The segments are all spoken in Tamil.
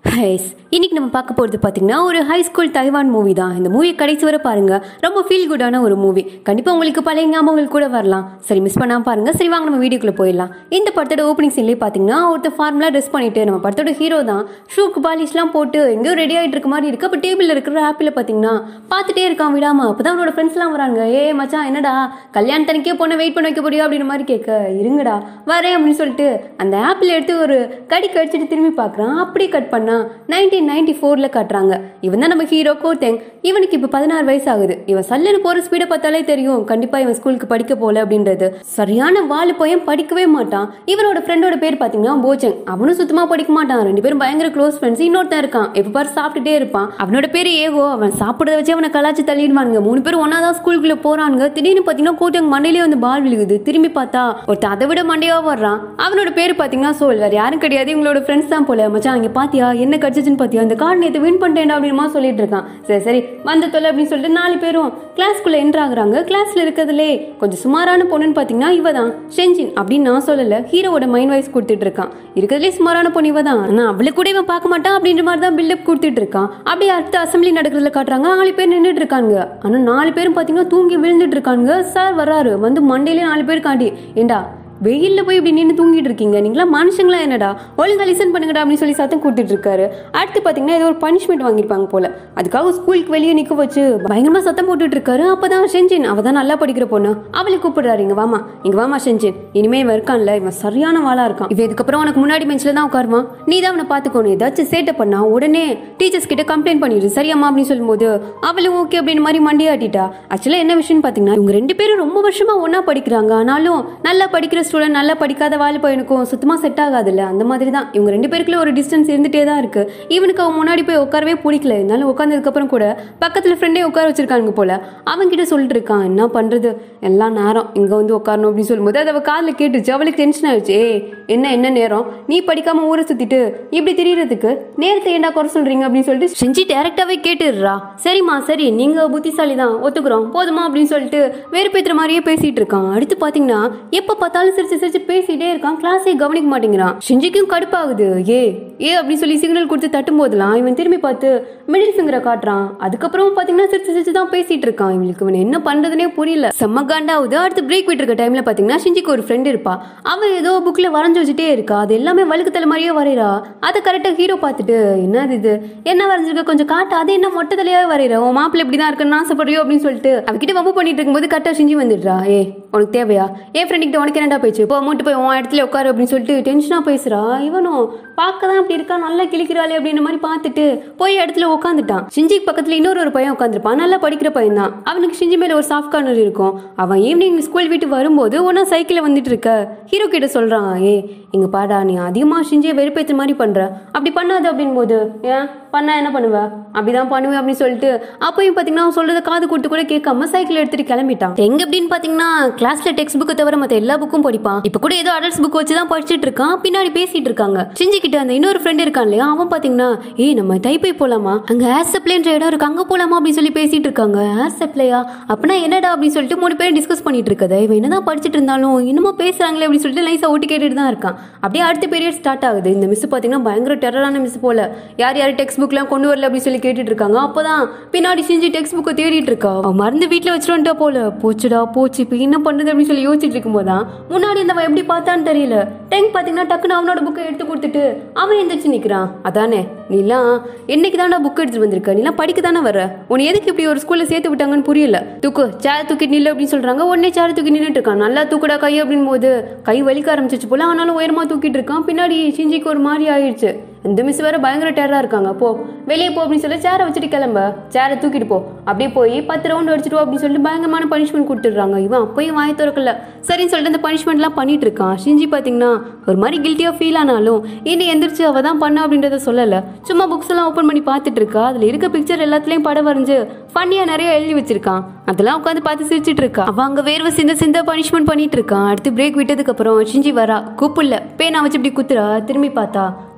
ஹைஸ் இன்னைக்கு நம்ம பார்க்க போகிறது பார்த்தீங்கன்னா ஒரு ஹை ஸ்கூல் தைவான் மூவி தான் இந்த மூவி கடைசி வரை பாருங்க ரொம்ப ஃபீல் குட்டான ஒரு மூவி கண்டிப்பாக உங்களுக்கு பழைய ஞாபகங்கள் கூட வரலாம் சரி மிஸ் பண்ணாம பாருங்க சரி வாங்க நம்ம வீடியோக்குள்ள போயிடலாம் இந்த படத்தோட ஓப்பனிங் சீன்லேயே பார்த்தீங்கன்னா ஒருத்தர் ஃபார்முலா ட்ரெஸ் பண்ணிட்டு நம்ம படத்தோட ஹீரோ தான் ஷூக்கு பாலிஷ்லாம் போட்டு எங்கேயோ ரெடி ஆகிட்டு இருக்க மாதிரி இருக்கு அப்போ டேபிளில் இருக்கிற ஆப்பில் பார்த்தீங்கன்னா பார்த்துட்டே இருக்கான் விடாம அப்போ தான் அவனோட ஃப்ரெண்ட்ஸ்லாம் வராங்க ஏ மச்சான் என்னடா கல்யாணத்தனிக்கே பொண்ணை வெயிட் பண்ண வைக்க போறியா அப்படின்ற மாதிரி கேட்க இருங்கடா வரேன் அப்படின்னு சொல்லிட்டு அந்த ஆப்பிள் எடுத்து ஒரு கடி கடிச்சிட்டு திரும்பி பார்க்குறான் அப்படியே கட் பண்ணா நைன்டீன் நைன்டி ஃபோரில் காட்டுறாங்க இவன் தான் நம்ம ஹீரோ கோத்தேங் இவனுக்கு இப்போ பதினாறு வயசு ஆகுது இவன் சல்லுன்னு போகிற ஸ்பீடை பார்த்தாலே தெரியும் கண்டிப்பாக இவன் ஸ்கூலுக்கு படிக்க போகல அப்படின்றது சரியான வாழு பையன் படிக்கவே மாட்டான் இவனோட ஃப்ரெண்டோட பேர் பார்த்தீங்கன்னா போச்சங் அவனும் சுத்தமாக படிக்க மாட்டான் ரெண்டு பேரும் பயங்கர க்ளோஸ் ஃப்ரெண்ட்ஸ் இன்னொருத்தன் இருக்கான் எப்போ பாரு சாப்பிட்டுட்டே இருப்பான் அவனோட பேர் ஏகோ அவன் சாப்பிட்றத வச்சு அவனை கலாச்சி தள்ளிடுவானுங்க மூணு பேரும் ஒன்றா தான் ஸ்கூலுக்குள்ள போறானுங்க திடீர்னு பார்த்தீங்கன்னா கோத்தங் மண்டையிலே வந்து பால் விழுகுது திரும்பி பார்த்தா ஒருத்தன் அதை விட மண்டையா வர்றான் அவனோட பேர் பார்த்தீங்கன்னா சோல் வேற யாரும் கிடையாது இவங்களோட ஃப்ரெண்ட்ஸ் தான் போல மச்சான் அங்கே பாத்தியா என்ன கடிச்சிச்சுன்னு பாத்தியா அந்த கார்டு நேற்று வின் பண்ணிட்டேன் அப்படின்மா சொல்லிட்டு இருக்கான் சரி சரி வந்த தொலை அப்படின்னு சொல்லிட்டு நாலு பேரும் கிளாஸ்க்குள்ள என்ட்ரு ஆகுறாங்க கிளாஸ்ல இருக்கிறதுலே கொஞ்சம் சுமாரான பொண்ணுன்னு பார்த்தீங்கன்னா இவ தான் ஷெஞ்சின் அப்படின்னு நான் சொல்லல ஹீரோவோட மைண்ட் வாய்ஸ் கொடுத்துட்டு இருக்கான் இருக்கிறதுலே சுமாரான பொண்ணு இவ தான் ஆனால் அவளை கூட இவன் பார்க்க மாட்டான் அப்படின்ற மாதிரி தான் பில்டப் கொடுத்துட்டு இருக்கான் அப்படியே அடுத்த அசம்பிளி நடக்கிறதுல காட்டுறாங்க நாலு பேர் நின்றுட்டு இருக்காங்க ஆனால் நாலு பேரும் பார்த்தீங்கன்னா தூங்கி விழுந்துட்டு இருக்காங்க சார் வராரு வந்து மண்டையிலே நாலு பேர் காட்டி ஏண்டா வெயில்ல போய் இப்படி நின்று தூங்கிட்டு இருக்கீங்க நீங்களா மனுஷங்களா என்னடா ஒழுங்கா லிசன் பண்ணுங்கடா அப்படின்னு சொல்லி சத்தம் கொடுத்துட்டு இருக்காரு அடுத்து பார்த்தீங்கன்னா ஏதோ ஒரு பனிஷ்மெண்ட் வாங்கியிருப்பாங்க போல அதுக்காக ஸ்கூலுக்கு வெளியே நிற்க வச்சு பயங்கரமா சத்தம் போட்டுட்டு இருக்காரு அப்பதான் ஷெஞ்சின் அவ தான் நல்லா படிக்கிற பொண்ணு அவளை கூப்பிடுறாரு இங்க வாமா இங்க வாமா ஷெஞ்சின் இனிமே இவன் இருக்கான்ல இவன் சரியான வாளா இருக்கான் இவன் இதுக்கப்புறம் உனக்கு முன்னாடி பெஞ்சில் தான் உட்காருவான் நீ தான் அவனை பார்த்துக்கணும் ஏதாச்சும் சேட்டை பண்ணா உடனே டீச்சர்ஸ் கிட்ட கம்ப்ளைண்ட் பண்ணிடு சரியாம்மா அப்படின்னு சொல்லும்போது அவளும் ஓகே அப்படின்னு மாதிரி மண்டியாட்டிட்டா ஆக்சுவலா என்ன விஷயம்னு பார்த்தீங்கன்னா இவங்க ரெண்டு பேரும் ரொம்ப வருஷமா ஒண்ணா படிக்கிறாங்க ஆனாலும் நல்லா படிக்கிற ஸ்டூடெண்ட் நல்லா படிக்காத வாலி பையனுக்கும் சுத்தமாக செட் ஆகாதுல்ல அந்த மாதிரி தான் இவங்க ரெண்டு பேருக்குள்ள ஒரு டிஸ்டன்ஸ் இருந்துகிட்டே தான் இருக்கு இவனுக்கு அவன் முன்னாடி போய் உட்காரவே பிடிக்கல இருந்தாலும் உட்காந்ததுக்கப்புறம் கூட பக்கத்தில் ஃப்ரெண்டே உட்கார வச்சிருக்காங்க போல அவன்கிட்ட சொல்லிட்டு இருக்கான் என்ன பண்ணுறது எல்லாம் நேரம் இங்கே வந்து உட்காரணும் அப்படின்னு சொல்லும்போது அது அவள் காதில் கேட்டுச்சு அவளுக்கு டென்ஷன் ஆயிடுச்சு ஏ என்ன என்ன நேரம் நீ படிக்காம ஊரை சுற்றிட்டு இப்படி தெரியறதுக்கு நேரத்தை ஏன்டா குறை சொல்றீங்க அப்படின்னு சொல்லிட்டு செஞ்சு டேரெக்டாகவே கேட்டுடுறா சரிம்மா சரி நீங்கள் புத்திசாலி தான் ஒத்துக்குறோம் போதுமா அப்படின்னு சொல்லிட்டு வேறுபேத்துற மாதிரியே பேசிட்டு இருக்கான் அடுத்து பார்த்தீங்கன்னா எப்போ பார்த்தாலும் சிரிச்சு சிரிச்சு பேசிட்டே இருக்கான் கிளாஸே கவனிக்க மாட்டேங்கிறான் ஷிஞ்சிக்கும் கடுப்பாகுது ஏ ஏ அப்படின்னு சொல்லி சிக்னல் கொடுத்து தட்டும் போதெல்லாம் இவன் திரும்பி பார்த்து மிடில் ஃபிங்கரை காட்டுறான் அதுக்கப்புறம் பார்த்தீங்கன்னா சிரிச்சு சிரிச்சு தான் பேசிட்டு இருக்கான் இவளுக்கு இவன் என்ன பண்றதுனே புரியல செம்ம காண்டாவுது அடுத்து பிரேக் விட்டுருக்க டைம்ல பார்த்தீங்கன்னா ஷிஞ்சிக்கு ஒரு ஃப்ரெண்ட் இருப்பா அவ ஏதோ புக்ல வரைஞ்சு வச்சுட்டே இருக்கா அது எல்லாமே வழுக்கு தலை மாதிரியே வரைகிறா அதை கரெக்டாக ஹீரோ பார்த்துட்டு என்னது இது என்ன வரைஞ்சிருக்க கொஞ்சம் காட்டு அது என்ன மொட்டை தலையாவே வரைகிற உன் மாப்பிள்ளை இப்படி தான் இருக்குன்னு ஆசைப்படுறியோ அப்படின்னு சொல்லிட்டு அவகிட்ட வம்பு பண்ணிட்டு இருக்கும்போது கரெக்டாக ஷிஞ்சி வந்துடுறா ஏ உனக்கு தேவையா என் ஃப்ரெண்ட் கிட்ட உனக்கு என்னடா போயிடுச்சு போ மூட்டு போய் உன் இடத்துல உட்காரு அப்படின்னு சொல்லிட்டு டென்ஷனாக பேசுறா இவனும் பார்க்க தான் அப்படி இருக்கா நல்லா கிழிக்கிறாளே அப்படின்ற மாதிரி பார்த்துட்டு போய் இடத்துல உட்காந்துட்டான் ஷிஞ்சிக்கு பக்கத்தில் இன்னொரு ஒரு பையன் உட்காந்துருப்பான் நல்லா படிக்கிற பையன் தான் அவனுக்கு ஷிஞ்சி மேலே ஒரு சாஃப்ட் கார்னர் இருக்கும் அவன் ஈவினிங் ஸ்கூல் விட்டு வரும்போது ஒன்றா சைக்கிளில் வந்துட்டு இருக்க ஹீரோ கிட்ட சொல்கிறான் ஏ இங்கே பாடா நீ அதிகமாக ஷிஞ்சியை வெறுப்பேற்ற மாதிரி பண்ணுற அப்படி பண்ணாது அப்படின் போது ஏன் பண்ணா என்ன பண்ணுவ அப்படிதான் பண்ணுவேன் அப்படின்னு சொல்லிட்டு அப்பயும் பார்த்தீங்கன்னா அவன் சொல்றத காது கொடுத்து கூட கேட்காம சைக்கிள் எடுத்துட்டு கிளம்பிட்டான் எங்க அப்படின்னு பார்த்தீங்கன்னா கிளாஸ்ல டெக்ஸ்ட் புக்கை தவிர மற்ற எல்லா புக்கும் படிப்பான் இப்போ கூட ஏதோ அடல்ட்ஸ் புக் வச்சு தான் படிச்சுட்டு இருக்கான் பின்னாடி பேசிட்டு இருக்காங்க சிஞ்சி கிட்ட அந்த இன்னொரு ஃப்ரெண்ட் இருக்கான் இல்லையா அவன் பார்த்தீங்கன்னா ஏய் நம்ம டைப்பை போலாமா அங்க ஏர் சப்ளைன்ற இடம் இருக்கு அங்க போலாமா அப்படின்னு சொல்லி பேசிட்டு இருக்காங்க ஏர் சப்ளையா அப்படின்னா என்னடா அப்படின்னு சொல்லிட்டு மூணு பேரும் டிஸ்கஸ் பண்ணிட்டு இருக்கதை இவன் என்னதான் படிச்சுட்டு இருந்தாலும் இன்னமும் பேசுறாங்களே அப்படின்னு சொல்லிட்டு லைஸா ஓட்டி கேட்டுட்டு தான் இருக்கான் அப்படியே அடுத்த பீரியட் ஸ்டார்ட் ஆகுது இந்த மிஸ் பார்த்தீங்கன்னா பயங்கர டெரரான மிஸ் போல யார் யார் டெக்ஸ்ட் புக்லாம் கொண்டு வரல அப்படின்னு சொல்லி கேட்டுட்டு இருக்காங்க அப்பதான் பின்னாடி செஞ்சு டெக்ஸ்ட் புக்கை தேடிட்டு இருக்கா அவன் மருந்து வீட்டில் வச்சுட்டு வந்துட்டா போல போச்சுடா போச்சு இப்போ என்ன பண்ணுறது அப்படின்னு சொல்லி யோசிச்சுட்டு இருக்கும்போது தான் முன்னாடி இருந்தவன் எப்படி பார்த்தான்னு தெரியல டெங்க் பார்த்தீங்கன்னா டக்குன்னு அவனோட புக்கை எடுத்து கொடுத்துட்டு அவன் எந்திரிச்சு நிற்கிறான் அதானே நீலாம் என்னைக்கு தானே புக் எடுத்துட்டு வந்திருக்க நீலாம் படிக்க தானே வர உன்னை எதுக்கு இப்படி ஒரு ஸ்கூல்ல சேர்த்து விட்டாங்கன்னு புரியல தூக்கு சேர் தூக்கி நில்லு அப்படின்னு சொல்றாங்க உடனே சேர் தூக்கி நின்றுட்டு இருக்கான் நல்லா தூக்குடா கை அப்படின் போது கை வலிக்க ஆரம்பிச்சிச்சு போல ஆனாலும் உயரமா தூக்கிட்டு இருக்கான் பின்னாடி சிஞ்சிக்கு ஒரு மாதிரி ஆயிடுச்சு இந்த மிஸ் வேற பயங்கர டெரரா இருக்காங்க போ வெளியே போ அப்படின்னு சொல்லி சேரை வச்சுட்டு கிளம்ப சேரை தூக்கிட்டு போ அப்படியே போய் பத்து ரவுண்ட் அடிச்சிட்டு அப்படின்னு சொல்லிட்டு பயங்கரமான பனிஷ்மெண்ட் கொடுத்துடுறாங்க இவன் அப்பயும் வாய் திறக்கல சரின்னு சொல்லிட்டு அந்த பனிஷ்மெண்ட்லாம் பண்ணிட்டு இருக்கான் ஷிஞ்சி பார்த்தீங்கன்னா ஒரு மாதிரி கில்ட்டியாக ஃபீல் ஆனாலும் இன்னும் எந்திரிச்சு அவ தான் பண்ண அப்படின்றத சொல்லலை சும்மா புக்ஸ் எல்லாம் ஓப்பன் பண்ணி பார்த்துட்டு இருக்கா அதில் இருக்க பிக்சர் எல்லாத்துலேயும் படம் வரைஞ்சு ஃபன்னியாக நிறைய எழுதி வச்சிருக்கான் அதெல்லாம் உட்காந்து பார்த்து சிரிச்சிட்டு இருக்கா அவ அங்க வேர்வை சிந்த சிந்த பனிஷ்மெண்ட் பண்ணிட்டு இருக்கான் அடுத்து பிரேக் விட்டதுக்கு அப்புறம் ஷிஞ்சி வரா கூப்பிடல பேனா வச்சு இப்படி குத்துறா திரும்பி பார்த்தா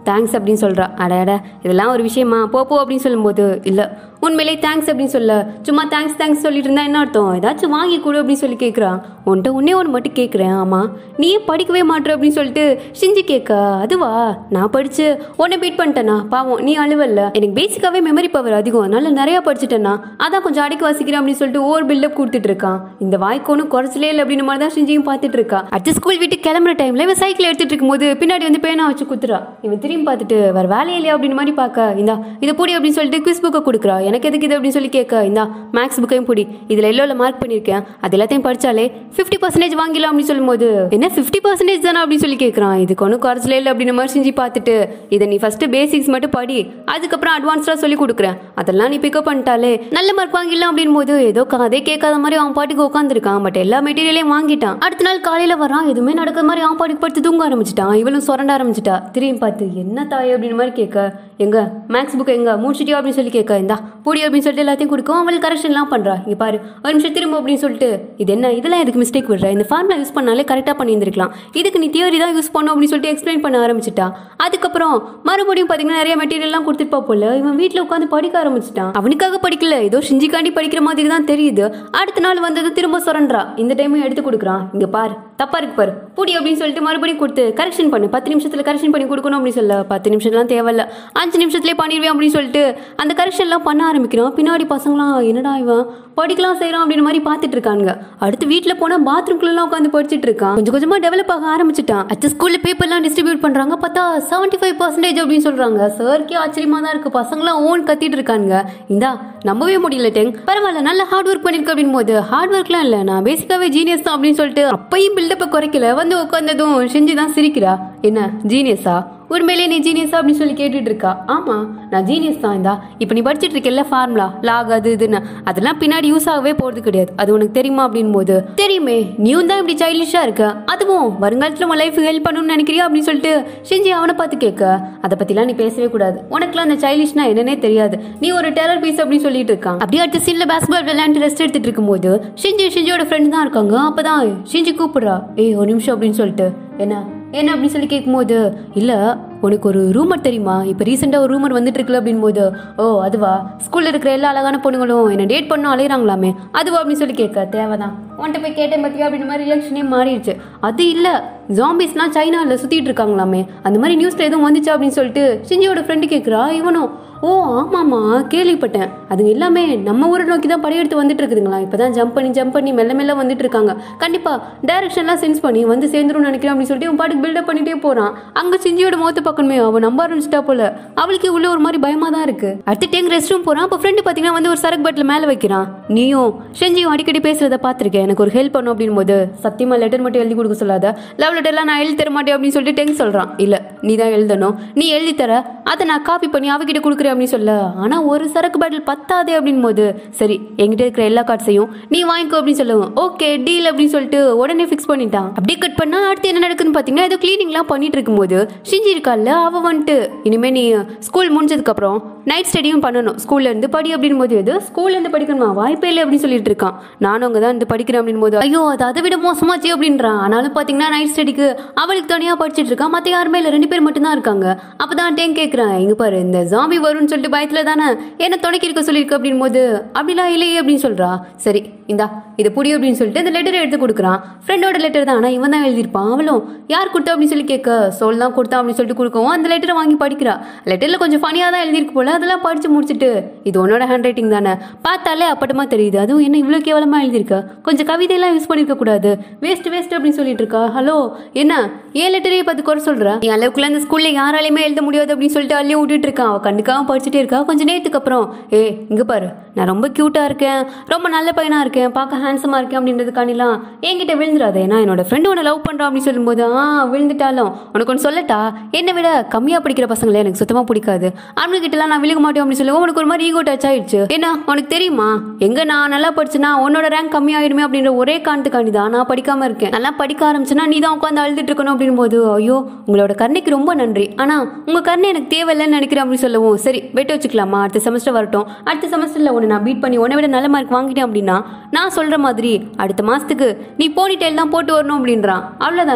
தேங்க்ஸ் அப்படின்னு சொல்கிறா அட அட இதெல்லாம் ஒரு விஷயமா போ போ அப்படின்னு சொல்லும்போது இல்லை உண்மையிலே தேங்க்ஸ் அப்படின்னு சொல்ல சும்மா தேங்க்ஸ் தேங்க்ஸ் சொல்லிட்டு இருந்தா என்ன அர்த்தம் ஏதாச்சும் வாங்கி கொடு அப்படின்னு சொல்லி கேட்குறா உன்கிட்ட ஒன்னே ஒன்று மட்டும் கேட்குறேன் ஆமாம் நீ ஏன் படிக்கவே மாட்ற அப்படின்னு சொல்லிட்டு செஞ்சு கேட்க அதுவா நான் படித்து உன்னை பீட் பண்ணிட்டேனா பாவம் நீ அழுவல்ல எனக்கு பேசிக்காவே மெமரி பவர் அதிகம் அதனால நிறையா படிச்சுட்டேனா அதான் கொஞ்சம் அடக்கி வாசிக்கிறேன் அப்படின்னு சொல்லிட்டு ஓவர் பில்டப் கொடுத்துட்டு இருக்கான் இந்த வாய்க்கு ஒன்றும் குறைச்சலே இல்லை அப்படின்னு மாதிரி தான் செஞ்சியும் பார்த்துட்டு இருக்கா அடுத்த ஸ்கூல் விட்டு கிளம்புற டைம்ல இவன் சைக்கிள் எடுத்துட்டு இருக்கும்போது பின்னாடி வந்து பேனா வச்சு குத்துறா இவன் திரும்பி பார்த்துட்டு வேற வேலையே இல்லையா அப்படின்னு மாதிரி பார்க்க இந்தா இதை பூடி அப்படின்னு சொல்லிட்டு குவிஸ் புக்கை கொடுக்குறா எனக்கு எதுக்கு இது அப்படின்னு சொல்லி கேட்க இந்தா மேக்ஸ் புக்கையும் பூடி இதில் எல்லோவில் மார்க் பண்ணியிருக்கேன் அது எல்லாத்தையும் படிச்சாலே ஃபிஃப்டி பர்சன்டேஜ் வாங்கிடலாம் அப்படின்னு சொல்லும்போது என்ன ஃபிஃப்டி பர்சன்டேஜ் தானே அப்படின்னு சொல்லி கேட்குறான் இதுக்கு ஒன்றும் குறைச்சலே இல்லை அப்படின்னு மாதிரி செஞ்சு பார்த்துட்டு இதை நீ ஃபர்ஸ்ட் பேசிக்ஸ் மட்டும் படி அதுக்கப்புறம் அட்வான்ஸ்டாக சொல்லி கொடுக்குறேன் அதெல்லாம் நீ பிக்கப் பண்ணிட்டாலே நல்ல மார்க் வாங்கிடலாம் அப்படின் போது ஏதோ கதை கேட்காத மாதிரி அவன் பாட்டுக்கு உட்காந்துருக்கான் பட் எல்லா மெட்டீரியலையும் வாங்கிட்டான் அடுத்த நாள் காலையில் வரான் எதுவுமே நடக்கிற மாதிரி அவன் பாட்டுக்கு படுத்து தூங்க ஆரம்பிச்சிட்டான் இவளும் சுரண்ட ஆரம்பிச்சிட்டா திரும்பி பார்த்து என்ன தாய் அப்படின்னு மாதிரி கேட்க எங்க மேக்ஸ் புக் எங்க முடிச்சிட்டியா அப்படின்னு சொல்லி கேட்க இந்தா பூடி அப்படின்னு சொல்லிட்டு எல்லாத்தையும் கொடுக்கும் அவள் கரெக்ஷன்லாம் பண்றா இங்க பாரு ஒரு நிமிஷம் திரும்ப அப்படின்னு சொல்லிட்டு இது என்ன இதெல்லாம் எதுக்கு மிஸ்டேக் விடுற இந்த ஃபார்முலா யூஸ் பண்ணாலே கரெக்டாக பண்ணியிருந்திருக்கலாம் இதுக்கு நீ தியரி தான் யூஸ் பண்ணும் அப்படின்னு சொல்லிட்டு எக்ஸ்பிளைன் பண்ண ஆரம்பிச்சிட்டா அதுக்கப்புறம் மறுபடியும் பார்த்தீங்கன்னா நிறைய மெட்டீரியல்லாம் கொடுத்துருப்பா போல இவன் வீட்டில் உட்காந்து படிக்க ஆரம்பிச்சிட்டான் அவனுக்காக படிக்கல ஏதோ சிஞ்சிக்காண்டி படிக்கிற மாதிரி தான் தெரியுது அடுத்த நாள் வந்தது திரும்ப சுரண்டா இந்த டைமும் எடுத்து கொடுக்குறான் இங்க பாரு தப்பா இருக்கு பாரு பூடி அப்படின்னு சொல்லிட்டு மறுபடியும் கொடுத்து கரெக்ஷன் பண்ணு பத்து நிமிஷத்துல கரெக்ஷன் பண்ணி கொடுக்கணும் அப்படின்னு சொல்ல பத்து நிமிஷம்லாம் தேவையில்ல அஞ்சு நிமிஷத்துலேயே பண்ணிடுவேன் அப்படின்னு சொல்லிட்டு அந்த கரெக்ஷன்லாம் பண்ண ஆரம்பிக்கிறான் பின்னாடி பசங்களாம் என்னடா இவன் படிக்கலாம் செய்கிறான் அப்படின்னு மாதிரி பார்த்துட்டு இருக்காங்க அடுத்து வீட்டில் போனால் பாத்ரூம்குள்ளலாம் உட்காந்து படிச்சுட்டு இருக்கான் கொஞ்சம் கொஞ்சமாக டெவலப் ஆக ஆரம்பிச்சிட்டான் அடுத்த ஸ்கூலில் பேப்பர்லாம் டிஸ்ட்ரிபியூட் பண்ணுறாங்க பார்த்தா செவன்ட்டி ஃபைவ் பர்சன்டேஜ் அப்படின்னு சொல்கிறாங்க சார்க்கே ஆச்சரியமாக தான் இருக்குது பசங்களாம் ஓன் கத்திட்டு இருக்காங்க இந்தா நம்பவே முடியல டெங் பரவாயில்ல நல்ல ஹார்ட் ஒர்க் பண்ணிருக்க அப்படின் போது ஹார்ட் ஒர்க்லாம் இல்லை நான் பேசிக்காவே ஜீனியஸ் தான் அப்படின்னு சொல்லிட்டு அப்பையும் பில்டப்பை குறைக்கல வந்து உட்காந்ததும் செஞ்சு தான் சிரிக்கிறா என்ன ஜீனியஸா உண்மையிலே நீ ஜீனியஸா அப்படின்னு சொல்லி கேட்டுட்டு இருக்கா ஆமா நான் ஜீனியஸ் தான் இந்தா இப்போ நீ படிச்சிட்டு இருக்கல ஃபார்முலா லாக் அது இதுன்னு அதெல்லாம் பின்னாடி யூஸ் ஆகவே போறது கிடையாது அது உனக்கு தெரியுமா அப்படின் போது தெரியுமே நீயும் தான் இப்படி சைல்டிஷா இருக்க அதுவும் வருங்காலத்துல உன் லைஃப் ஹெல்ப் பண்ணணும்னு நினைக்கிறியா அப்படின்னு சொல்லிட்டு செஞ்சு அவனை பார்த்து கேட்க அதை பத்திலாம் நீ பேசவே கூடாது உனக்குலாம் அந்த சைல்டிஷ்னா என்னன்னே தெரியாது நீ ஒரு டெரர் பீஸ் அப்படின்னு சொல்லிட்டு இருக்கான் அப்படியே அடுத்த சீன்ல பேஸ்பால் விளையாண்டு ரெஸ்ட் எடுத்துட்டு இருக்கும்போது ஷிஞ்சி ஷிஞ்சியோட ஃப்ரெண்ட் தான் இருக்காங்க அப்பதான் ஷிஞ்சி கூப்பிடுறா ஏய் ஒரு நிமிஷம் அப்படின்னு சொல்லிட்டு என்ன என்ன அப்படின்னு சொல்லி கேட்கும்போது இல்லை உனக்கு ஒரு ரூமர் தெரியுமா இப்போ ரீசெண்டாக ஒரு ரூமர் வந்துட்டு இருக்குல்ல அப்படின் போது ஓ அதுவா ஸ்கூலில் இருக்கிற எல்லா அழகான பொண்ணுங்களும் என்ன டேட் பண்ண அலையிறாங்களாமே அதுவா அப்படின்னு சொல்லி கேட்க தேவைதான் உன்கிட்ட போய் கேட்டேன் பார்த்தியா அப்படின்ற மாதிரி ரியாக்ஷனே மாறிடுச்சு அது இல்லை ஜாம்பிஸ்லாம் சைனாவில் சுற்றிட்டு இருக்காங்களாமே அந்த மாதிரி நியூஸில் எதுவும் வந்துச்சா அப்படின்னு சொல்லிட்டு சிஞ்சியோட ஃப்ரெண்டு கேட்குறா இவனும் ஓ ஆமாம்மா கேள்விப்பட்டேன் அதுங்க எல்லாமே நம்ம ஊரை நோக்கி தான் படையெடுத்து வந்துட்டு இருக்குதுங்களா இப்போ தான் ஜம்ப் பண்ணி ஜம்ப் பண்ணி மெல்ல மெல்ல வந்துட்டு இருக்காங்க கண்டிப்பாக டைரக்ஷன்லாம் சென்ஸ் பண்ணி வந்து சேர்ந்துரும்னு நினைக்கிறேன் அப்படின்னு சொல்லிட்டு அவன் பாட்டுக்கு பில்டப் பண்ணிட்டே போகிறான் அங்கே சிஞ்சியோட முகத்தை பார்க்கணுமே அவன் நம்ப ஆரம்பிச்சிட்டா போல அவளுக்கு உள்ள ஒரு மாதிரி பயமாக தான் இருக்கு அடுத்து டேங்க் ரெஸ்ட் ரூம் போகிறான் அப்போ ஃப்ரெண்டு பார்த்தீங்கன்னா வந்து ஒரு சரக்கு பாட்டில் மேலே வைக்கிறான் நீயும் செஞ்சியும் அடிக்கடி பேசுறத பார்த்துருக்கேன் எனக்கு ஒரு ஹெல்ப் பண்ணும் அப்படின்னு போது சத்தியமாக லெட்டர் மட்டும் எழுதி கொடுக்க சொல்லாத லவ் லெட்டர்லாம் நான் எழுதி தர மாட்டேன் அப்படின்னு சொல்லிட்டு டெங்க் சொல்கிறான் இல்லை நீ தான் எழுதணும் நீ எழுதி தர அதை நான் காப்பி பண்ணி அவகிட்ட கொடுக்குறேன் அப்படின்னு சொல்ல ஆனால் ஒரு சரக்கு பாட்டில் பத்தாதே அப்படின் போது சரி என்கிட்ட இருக்கிற எல்லா கார்ட்ஸையும் நீ வாங்கிக்கோ அப்படின்னு சொல்லுவோம் ஓகே டீல் அப்படின்னு சொல்லிட்டு உடனே ஃபிக்ஸ் பண்ணிட்டான் அப்படியே கட் பண்ணா அடுத்து என்ன நடக்குதுன்னு பார்த்தீங்கன்னா ஏதோ க்ளீனிங்லாம் பண்ணிட்டு இருக்கும்போது ஷிஞ்சி இருக்கால அவ வந்துட்டு இனிமே நீ ஸ்கூல் முடிஞ்சதுக்கப்புறம் நைட் ஸ்டடியும் பண்ணணும் ஸ்கூல்ல இருந்து படி அப்படின் போது எது ஸ்கூல்ல இருந்து படிக்கணுமா வாய்ப்பே இல்லை அப்படின்னு சொல்லிட்டு இருக்கான் நானும் அங்கே தான் இருந்து படிக்கிறேன் அப்படின் போது ஐயோ அது அதை விட மோசமாச்சு அப்படின்றான் ஆனாலும் பார்த்தீங்கன்னா நைட் ஸ்டடிக்கு அவளுக்கு தனியாக படிச்சிட்டு இருக்கா மற்ற யாருமே இல்லை ரெண்டு பேர் மட்டும்தான் இருக்காங்க அப்பதான் டேன் கேட்குறேன் இங்க பாரு இந்த ஜாம்பி வரும்னு சொல்லிட்டு பயத்துல தானே என்ன துணைக்கி இருக்க சொல்லியிருக்கு அப்படின் போது அப்படிலாம் இல்லையே அப்படின்னு சொல்றா சரி இந்தா இது புடி அப்படின்னு சொல்லிட்டு இந்த லெட்டரை எடுத்து கொடுக்குறான் ஃப்ரெண்டோட லெட்டர் தான் ஆனால் இவன் தான் எழுதியிருப்பான் அவளும் யார் கொடுத்தா அப்படின்னு சொல்லி கேட்க சோல் தான் கொடுத்தா அப்படின்னு சொல்லிட்டு கொடுக்கவும் அந்த லெட்டரை வாங்கி படிக்கிறா லெட்டரில் கொஞ்சம் ஃபனியாக தான் எழுதியிருக்கு போல அதெல்லாம் படிச்சு முடிச்சுட்டு இது உன்னோட ஹேண்ட் ரைட்டிங் தானே பார்த்தாலே அப்பட்டமா தெரியுது அதுவும் என்ன இவ்வளோ கேவலமாக எழுதியிருக்க கொஞ்சம் கவிதையெல்லாம் யூஸ் பண்ணியிருக்க கூடாது வேஸ்ட் வேஸ்ட் அப்படின்னு சொல்லிட்டு இருக்கா ஹலோ என்ன ஏன் லெட்டரையே பார்த்து குறை சொல்ற நீ அளவுக்குள்ள அந்த ஸ்கூல்ல யாராலையுமே எழுத முடியாது அப்படின்னு சொல்லிட்டு அள்ளி விட்டுட்டு இருக்கான் அவ கண்டுக்காம படிச்சுட்டே இருக்கா கொஞ்சம் நேரத்துக்கு அப்புறம் ஏ இங்க பாரு நான் ரொம்ப கியூட்டா இருக்கேன் ரொம்ப நல்ல பையனா இருக்கேன் பார்க்க ஹேண்ட்ஸமா இருக்கேன் அப்படின்றதுக்காண்டிலாம் என்கிட்ட விழுந்துடாது ஏன்னா என்னோட ஃப்ரெண்டு உன்னை லவ் பண்றான் அப்படின்னு சொல்லும்போது ஆ விழுந்துட்டாலும் உனக்கு ஒன்று சொல்லட்டா என்னை விட கம்மியா படிக்கிற பசங்களே எனக்கு சுத்தமா பிடிக்காது அவங்க கிட்டலாம் நான் விழுக மாட்டேன் அப்படின்னு சொல்லுவோம் உனக்கு ஒரு மாதிரி ஈகோ டச் ஆயிடுச்சு என்ன உனக்கு தெரியுமா எங்க நான் நல்லா படிச்சேன்னா உன்னோட ரேங்க் கம்மியாயிடுமே அப்படின்ற ஒரே காரணத்துக்காண்டி தான் நான் படிக்காம இருக்கேன் நல்லா படிக்க ஆரம்பிச்சேன்னா நீ தான் உட்காந்து அழுதுட்டு இருக்கணும் அப்படின் போது ஐயோ உங்களோட கருணைக்கு ரொம்ப நன்றி ஆனா உங்க கருணை எனக்கு தேவையில்லைன்னு நினைக்கிறேன் அப்படின்னு சொல்லவும் சரி வெட்டு வச்சுக்கலாமா அடுத்த செமஸ்டர் வரட்டும் அடுத்த செமஸ்டர்ல உன்னை நான் பீட் பண்ணி உன்னை விட நல்ல மார்க் வாங்கிட்டேன் அப்படின்னா நான் சொல்ற மாதிரி அடுத்த மாசத்துக்கு நீ போனி டைல் தான் போட்டு வரணும் அப்படின்றான் அவ்வளவுதானே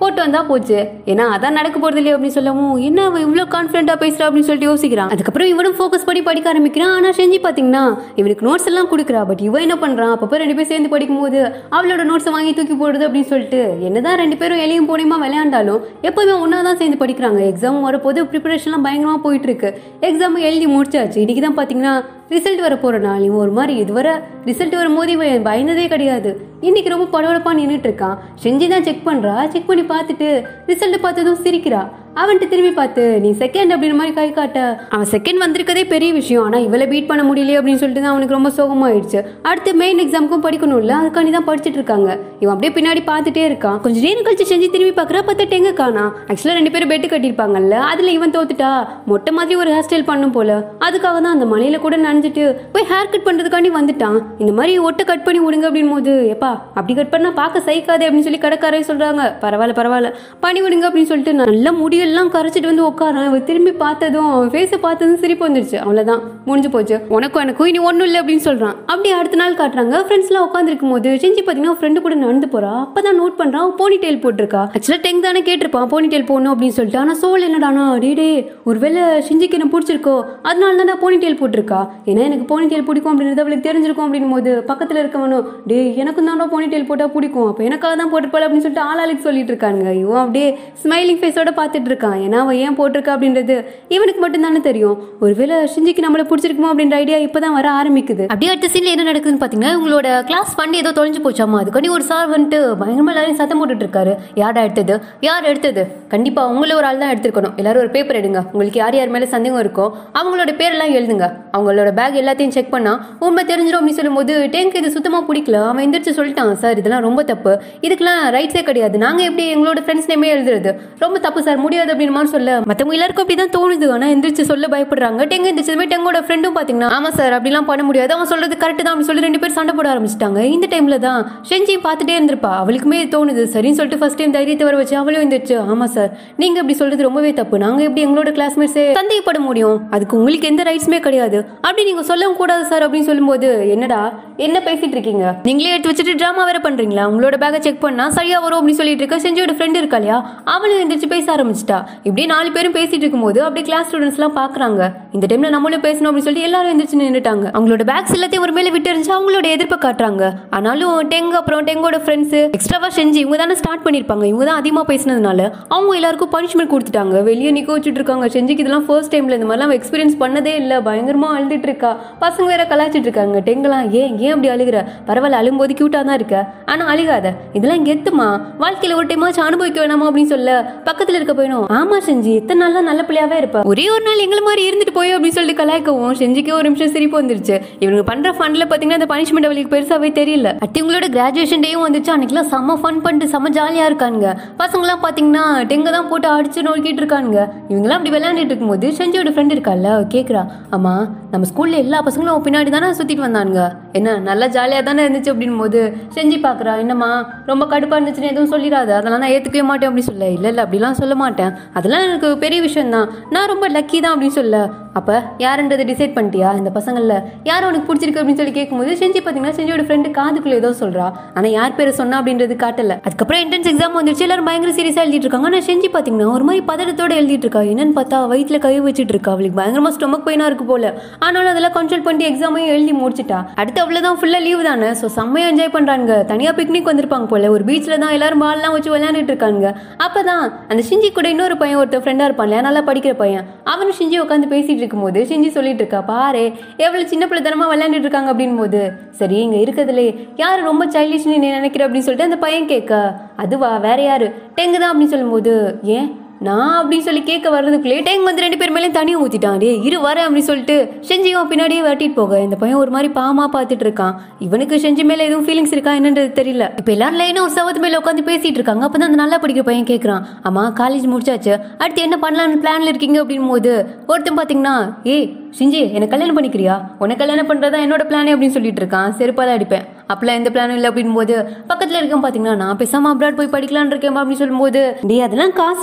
போட்டு வந்தா போச்சு ஏன்னா அதான் நடக்க போறது இல்லையா அப்படின்னு சொல்லவும் என்ன அவன் இவ்வளவு கான்பிடண்டா பேசுறா அப்படின்னு சொல்லிட்டு யோசிக்கிறான் அதுக்கப்புறம் இவனும் ஃபோக்கஸ் பண்ணி படிக்க ஆரம்பிக்கிறான் ஆனா செஞ்சு பாத்தீங்கன்னா இவனுக்கு நோட்ஸ் எல்லாம் கொடுக்குறா பட் இவன் என்ன பண்றான் அப்பப்போ ரெண்டு பேரும் சேர்ந்து படிக்கும் போது அவளோட நோட்ஸை வாங்கி தூக்கி போடுது அப்படின்னு சொல்லிட்டு என்னதான் ரெண்டு பேரும் எலியும் போனியுமா விளையாண்டாலும் எப்பவுமே ஒன்னா தான் சேர்ந்து படிக்கிறாங்க எக்ஸாம் வரப்போது ப்ரிப்பரேஷன்லாம் பயங்கரமா போயிட்டு இருக்கு எக்ஸாம் எழுதி முடிச்சாச்சு இன்னைக்கு தான் பாத்தீங்கன்னா ரிசல்ட் வர போற நாள் இவன் ஒரு மாதிரி இதுவரை ரிசல்ட் வரும்போது இவன் பயந்ததே கிடையாது இன்னைக்கு ரொம்ப படபடப்பா நின்றுட்டு இருக்கான் செஞ்சு தான் செக் பண்றா செக் பண்ணி பார்த்துட்டு ரிசல்ட் பார்த்ததும் சிரிக்கிறா அவன்கிட்ட திரும்பி பார்த்து நீ செகண்ட் அப்படின்ற மாதிரி கை காட்ட அவன் செகண்ட் வந்திருக்கதே பெரிய விஷயம் ஆனா இவளை பீட் பண்ண முடியலையே அப்படின்னு சொல்லிட்டு தான் அவனுக்கு ரொம்ப சோகமாயிடுச்சு அடுத்து மெயின் எக்ஸாமுக்கும் படிக்கணும்ல அதுக்காண்டி தான் படிச்சுட்டு இருக்காங்க இவன் அப்படியே பின்னாடி பார்த்துட்டே இருக்கான் கொஞ்சம் நேரம் கழிச்சு செஞ்சு திரும்பி பார்க்கறா பார்த்தா டெங்க காணா ஆக்சுவலா ரெண்டு பேரும் பெட்டு கட்டியிருப்பாங்கல்ல அதுல இவன் தோத்துட்டா மொட்டை மாதிரி ஒரு ஹேர் ஸ்டைல் பண்ணும் போல அதுக்காக தான் அந்த மலையில கூட நனைஞ்சிட்டு போய் ஹேர் கட் பண்றதுக்காண்டி வந்துட்டான் இந்த மாதிரி ஒட்டை கட் பண்ணி விடுங்க அப்படின்னு போது எப்பா அப்படி கட் பண்ணா பார்க்க சைக்காதே அப்படின்னு சொல்லி கடைக்காரே சொல்றாங்க பரவாயில்ல பரவாயில்ல பண்ணி விடுங்க அப்படின்னு சொல்லிட்டு நல்ல முடியெல்லாம் கரைச்சிட்டு வந்து உட்காரான் அவன் திரும்பி பார்த்ததும் அவன் ஃபேஸை பார்த்ததும் சிரிப்பு வந்துருச்சு அவ்வளவுதான் முடிஞ்சு போச்சு உனக்கும் எனக்கும் இனி ஒன்றும் இல்லை அப்படின்னு சொல்றான் அப்படி அடுத்த நாள் காட்டுறாங்க ஃப்ரெண்ட்ஸ்லாம் உட்காந்துருக்கும் போது செஞ்சு பார்த்தீங்கன்னா ஃப்ரெண்டு கூட நடந்து போறா அப்பதான் நோட் பண்றான் போனி டெயில் போட்டிருக்கா ஆக்சுவலா டெங்க் தானே கேட்டிருப்பான் போனி டெயில் போடணும் அப்படின்னு சொல்லிட்டு ஆனா சோல் என்னடானா டே டே ஒருவேளை செஞ்சுக்கு என்ன பிடிச்சிருக்கோ அதனால தான் போனி டெயில் போட்டிருக்கா ஏன்னா எனக்கு போனி டெயில் பிடிக்கும் அப்படின்றது அவளுக்கு தெரிஞ்சிருக்கும் அப்படின் போது பக்கத்துல இருக்கவனும் டே எனக்கும் தானோ போனி டெயில் போட்டா பிடிக்கும் அப்போ எனக்காக தான் போட்டிருப்பாள் அப்படின்னு சொல்லிட்டு ஆளாளுக்கு சொல்லிட்டு இருக்காங்க இவன் அப்படியே ஸ்மைலிங் ஃபேஸோட பார்த்துட்டு இருக்கான் ஏன்னா அவன் ஏன் போட்டிருக்கா அப்படின்றது இவனுக்கு மட்டும் தானே தெரியும் ஒருவேளை ஷிஞ்சிக்கு நம்மள பிடிச்சிருக்குமோ அப்படின்ற ஐடியா இப்பதான் வர ஆரம்பிக்குது அப்படியே அடுத்த சீன்ல என்ன நடக்குதுன்னு பாத்தீங்கன்னா உங்களோட கிளாஸ் ஃபண்ட் ஏதோ தொலைஞ்சு போச்சாமா அதுக்காண்டி ஒரு சார் வந்துட்டு பயங்கரமா எல்லாரையும் சத்தம் போட்டுட்டு இருக்காரு யாரா எடுத்தது யார் எடுத்தது கண்டிப்பா உங்கள ஒரு ஆள் தான் எடுத்திருக்கணும் எல்லாரும் ஒரு பேப்பர் எடுங்க உங்களுக்கு யார் யார் மேல சந்தேகம் இருக்கோ அவங்களோட பேரெல்லாம் எழுதுங்க அவங்களோட பேக் எல்லாத்தையும் செக் பண்ணா உண்மை தெரிஞ்சிடும் அப்படின்னு சொல்லும்போது டேங்க் இது சுத்தமா பிடிக்கல அவன் எந்திரிச்சு சொல்லிட்டான் சார் இதெல்லாம் ரொம்ப தப்பு இதுக்கெல்லாம் ரைட்ஸே கிடையாது நாங்க எப்படி எங்களோட ஃப்ரெண்ட்ஸ் நேமே எழுதுறது ரொம்ப தப்பு சார் முடியாது அப்படின்னு மாதிரி சொல்ல மத்தவங்க எல்லாருக்கும் அப்படிதான் தோணுது ஆனா எந்திரிச்சு சொல்ல பயப்படுறாங்க டெங்க எந்திரிச்சதுமே டெங்கோட ஃப்ரெண்டும் பாத்தீங்கன்னா ஆமா சார் அப்படிலாம் பண்ண முடியாது அவன் சொல்றது கரெக்ட் தான் அப்படின்னு சொல்லி ரெண்டு பேரும் சண்டை போட ஆரம்பிச்சிட்டாங்க இந்த டைம்ல தான் செஞ்சி பார்த்துட்டே இருந்திருப்பா அவளுக்குமே தோணுது சரின்னு சொல்லிட்டு ஃபர்ஸ்ட் டைம் தைரியத்தை வர வச்சு அவளும் எந்திரிச்சு ஆமா சார் நீங்க இப்படி சொல்றது ரொம்பவே தப்பு நாங்க எப்படி எங்களோட கிளாஸ்மேட்ஸே சந்தேகப்பட முடியும் அதுக்கு உங்களுக்கு எந்த ரைட்ஸுமே கிடையாது அப்படி நீங்க சொல்லவும் கூடாது சார் அப்படின்னு சொல்லும்போது என்னடா என்ன பேசிட்டு இருக்கீங்க நீங்களே எடுத்து வச்சுட்டு ட்ராமா வேற பண்றீங்களா உங்களோட பேக்கை செக் பண்ணா சரியா வரும் அப்படின்னு சொல்லிட்டு இருக்க செஞ்சியோட ஃப்ரெண்ட் இருக்கா இல்லையா அவளும் எந்திரிச்சு பேச ஆரம்பிச்சிட்டா இப்படி நாலு பேரும் பேசிட்டு இருக்கும்போது அப்படியே கிளாஸ் ஸ்டூடெண்ட்ஸ் எல்லாம் பாக்குறாங்க இந்த டைம்ல நம்மளும் பேசணும் அப்படின்னு சொல்லி எல்லாரும் எந்திரிச்சு நின்னுட்டாங்க அவங்களோட பேக்ஸ் எல்லாத்தையும் ஒரு மேல விட்டு இருந்துச்சு அவங்களோட எதிர்ப்பை காட்டுறாங்க ஆனாலும் டெங் அப்புறம் டெங்கோட ஃப்ரெண்ட்ஸ் எக்ஸ்ட்ராவா செஞ்சு இவங்க தானே ஸ்டார்ட் பண்ணிருப்பாங்க இவங்க தான் அதிகமா பேசினதுனால அவங்க எல்லாருக்கும் பனிஷ்மெண்ட் கொடுத்துட்டாங்க வெளியே நிக்க வச்சுட்டு இருக்காங்க செஞ்சுக்கு இதெல்லாம் ஃபர்ஸ்ட் டைம்ல இந்த மாதிரிலாம் எக்ஸ்பீரியன்ஸ் பண்ணதே இல்ல பயங்கரமா அழுதுட்டு இருக்கா பசங்க வேற கலாச்சிட்டு இருக்காங்க டெங்கெல்லாம் ஏன் ஏன் அப்படி அழுகுற பரவாயில்ல அழும்போது கியூட்டா தான் இருக்க ஆனா அழுகாத இதெல்லாம் கெத்துமா வாழ்க்கையில ஒரு டைமாச்சும் அனுபவிக்க வேணாமா அப்படின்னு சொல்ல பக்கத்துல இருக்க போயிடும் ஆமா செஞ்சு எத்தனை நாள் தான் நல்ல பிள்ளையாவே இருப்ப ஒரே ஒரு நாள் எங்களை மாதிரி இருந்துட்டு போய் அப்படின்னு சொல்லிட்டு கலாய்க்கவும் செஞ்சுக்கே ஒரு நிமிஷம் சிரிப்பு வந்துருச்சு இவங்க பண்ற ஃபன்ல பாத்தீங்கன்னா அந்த பனிஷ்மெண்ட் அவளுக்கு பெருசாவே தெரியல அடுத்து இவங்களோட கிராஜுவேஷன் டேயும் வந்துச்சு அன்னைக்கெல்லாம் செம்ம ஃபன் பண்ணிட்டு செம்ம ஜாலியா இருக்கானுங்க பசங்களாம் பாத்தீங்கன்னா டெங்க தான் போட்டு அடிச்சு நோக்கிட்டு இருக்கானுங்க இவங்கெல்லாம் அப்படி விளையாண்டுட்டு இருக்கும்போது செஞ்சியோட ஃப்ரெண்ட் இருக்கால அவ கேக்குறா ஆமா நம்ம ஸ்கூல்ல எல்லா பசங்களும் அவன் பின்னாடி தானே சுத்திட்டு வந்தானுங்க என்ன நல்லா ஜாலியா தானே இருந்துச்சு அப்படின் போது செஞ்சு பாக்குறா என்னம்மா ரொம்ப கடுப்பா இருந்துச்சுன்னு எதுவும் சொல்லிடாத அதெல்லாம் நான் ஏத்துக்கவே மாட்டேன் அப்படின்னு சொல்ல இல்ல இல்ல அப்படிலாம் சொல்ல மாட்டேன் அதெல்லாம் எனக்கு பெரிய விஷயம் தான் நான் ரொம்ப லக்கி தான் அப்படின்னு சொல்ல அப்ப யாருன்றதை டிசைட் பண்ணிட்டியா இந்த பசங்கள்ல யார் உனக்கு பிடிச்சிருக்கு அப்படின்னு சொல்லி கேட்கும்போது செஞ்சு பாத்தீங்கன்னா செஞ்சியோட ஃப்ரெண்டு காதுக்குள்ள ஏதோ சொல்றா ஆனா யார் பேரை சொன்னா அப்படின்றது காட்டல அதுக்கப்புறம் என்ட்ரன்ஸ் எக்ஸாம் வந்துருச்சு எல்லாரும் பயங்கர சீரியஸா எழுதிட்டு இருக்காங்க ஆனா செஞ்சு பாத்தீங்கன்னா ஒரு மாதிரி பதட்டத்தோட எழுதிட்டு இருக்கா என்னன்னு பார்த்தா வயிற்றுல கை வச்சுட்டு இருக்கா அவளுக்கு பயங்கரமா ஸ்டொமக் பெயினா இருக்கு போல ஆனாலும் அதெல்லாம் கண்ட்ரோல் பண்ணி எக்ஸாமையும் எழுதி முடிச்சிட்டா அடுத்து அவ்வளவுதான் ஃபுல்லா லீவ் தானே ஸோ செம்மையா என்ஜாய் பண்றாங்க தனியா பிக்னிக் வந்திருப்பாங்க போல ஒரு பீச்ல தான் எல்லாரும் பால்லாம் வச்சு விளையாண்டுட்டு இருக்காங்க அப்பதான் அந்த ஷிஞ்சி கூட இன்னொரு பையன் ஒருத்தர் ஃப்ரெண்டா இருப்பான் இல்லையா நல்லா படிக்கிற பையன் அவனும் ஷிஞ்சி உட்காந்து பேசிட்டு இருக்கும்போது ஷிஞ்சி சொல்லிட்டு இருக்கா பாரு எவ்வளவு சின்ன பிள்ளைத்தனமா விளையாண்டுட்டு இருக்காங்க அப்படின் போது சரி இங்க இருக்கிறதுலே யாரு ரொம்ப சைல்டிஷ்னு நீ நினைக்கிற அப்படின்னு சொல்லிட்டு அந்த பையன் கேட்க அதுவா வேற யாரு டெங்கு தான் அப்படின்னு சொல்லும்போது ஏன் நான் அப்படின்னு சொல்லி கேட்க வர்றதுக்குள்ளே டேங் வந்து ரெண்டு பேர் மேலேயும் தனியாக ஊற்றிட்டான் டே இரு வரேன் அப்படின்னு சொல்லிட்டு செஞ்சியும் பின்னாடியே வெட்டிட்டு போக இந்த பையன் ஒரு மாதிரி பாமா பார்த்துட்டு இருக்கான் இவனுக்கு செஞ்சு மேலே எதுவும் ஃபீலிங்ஸ் இருக்கா என்னன்றது தெரியல இப்போ எல்லாரும் லைனாக ஒரு சவத்து மேலே உட்காந்து பேசிட்டு இருக்காங்க அப்போ அந்த நல்லா படிக்கிற பையன் கேட்குறான் ஆமா காலேஜ் முடிச்சாச்சு அடுத்து என்ன பண்ணலாம்னு பிளான்ல இருக்கீங்க அப்படின் போது ஒருத்தன் பார்த்தீங்கன்னா ஏய் சிஞ்சி என்ன கல்யாணம் பண்ணிக்கிறியா உன்னை கல்யாணம் பண்றதா என்னோட பிளானே அப்படின்னு சொல்லிட்டு இருக்கான் செருப்பா தான் அடிப்பேன் அப்பெல்லாம் எந்த பிளானும் இல்லை அப்படின் போது பக்கத்துல இருக்கேன் பாத்தீங்கன்னா நான் பேசாம அப்ராட் போய் படிக்கலாம்னு இருக்கேன் அப்படின்னு சொல்லும்போது டே அதெல்லாம் காசு வேஸ்டா அப்படின்னு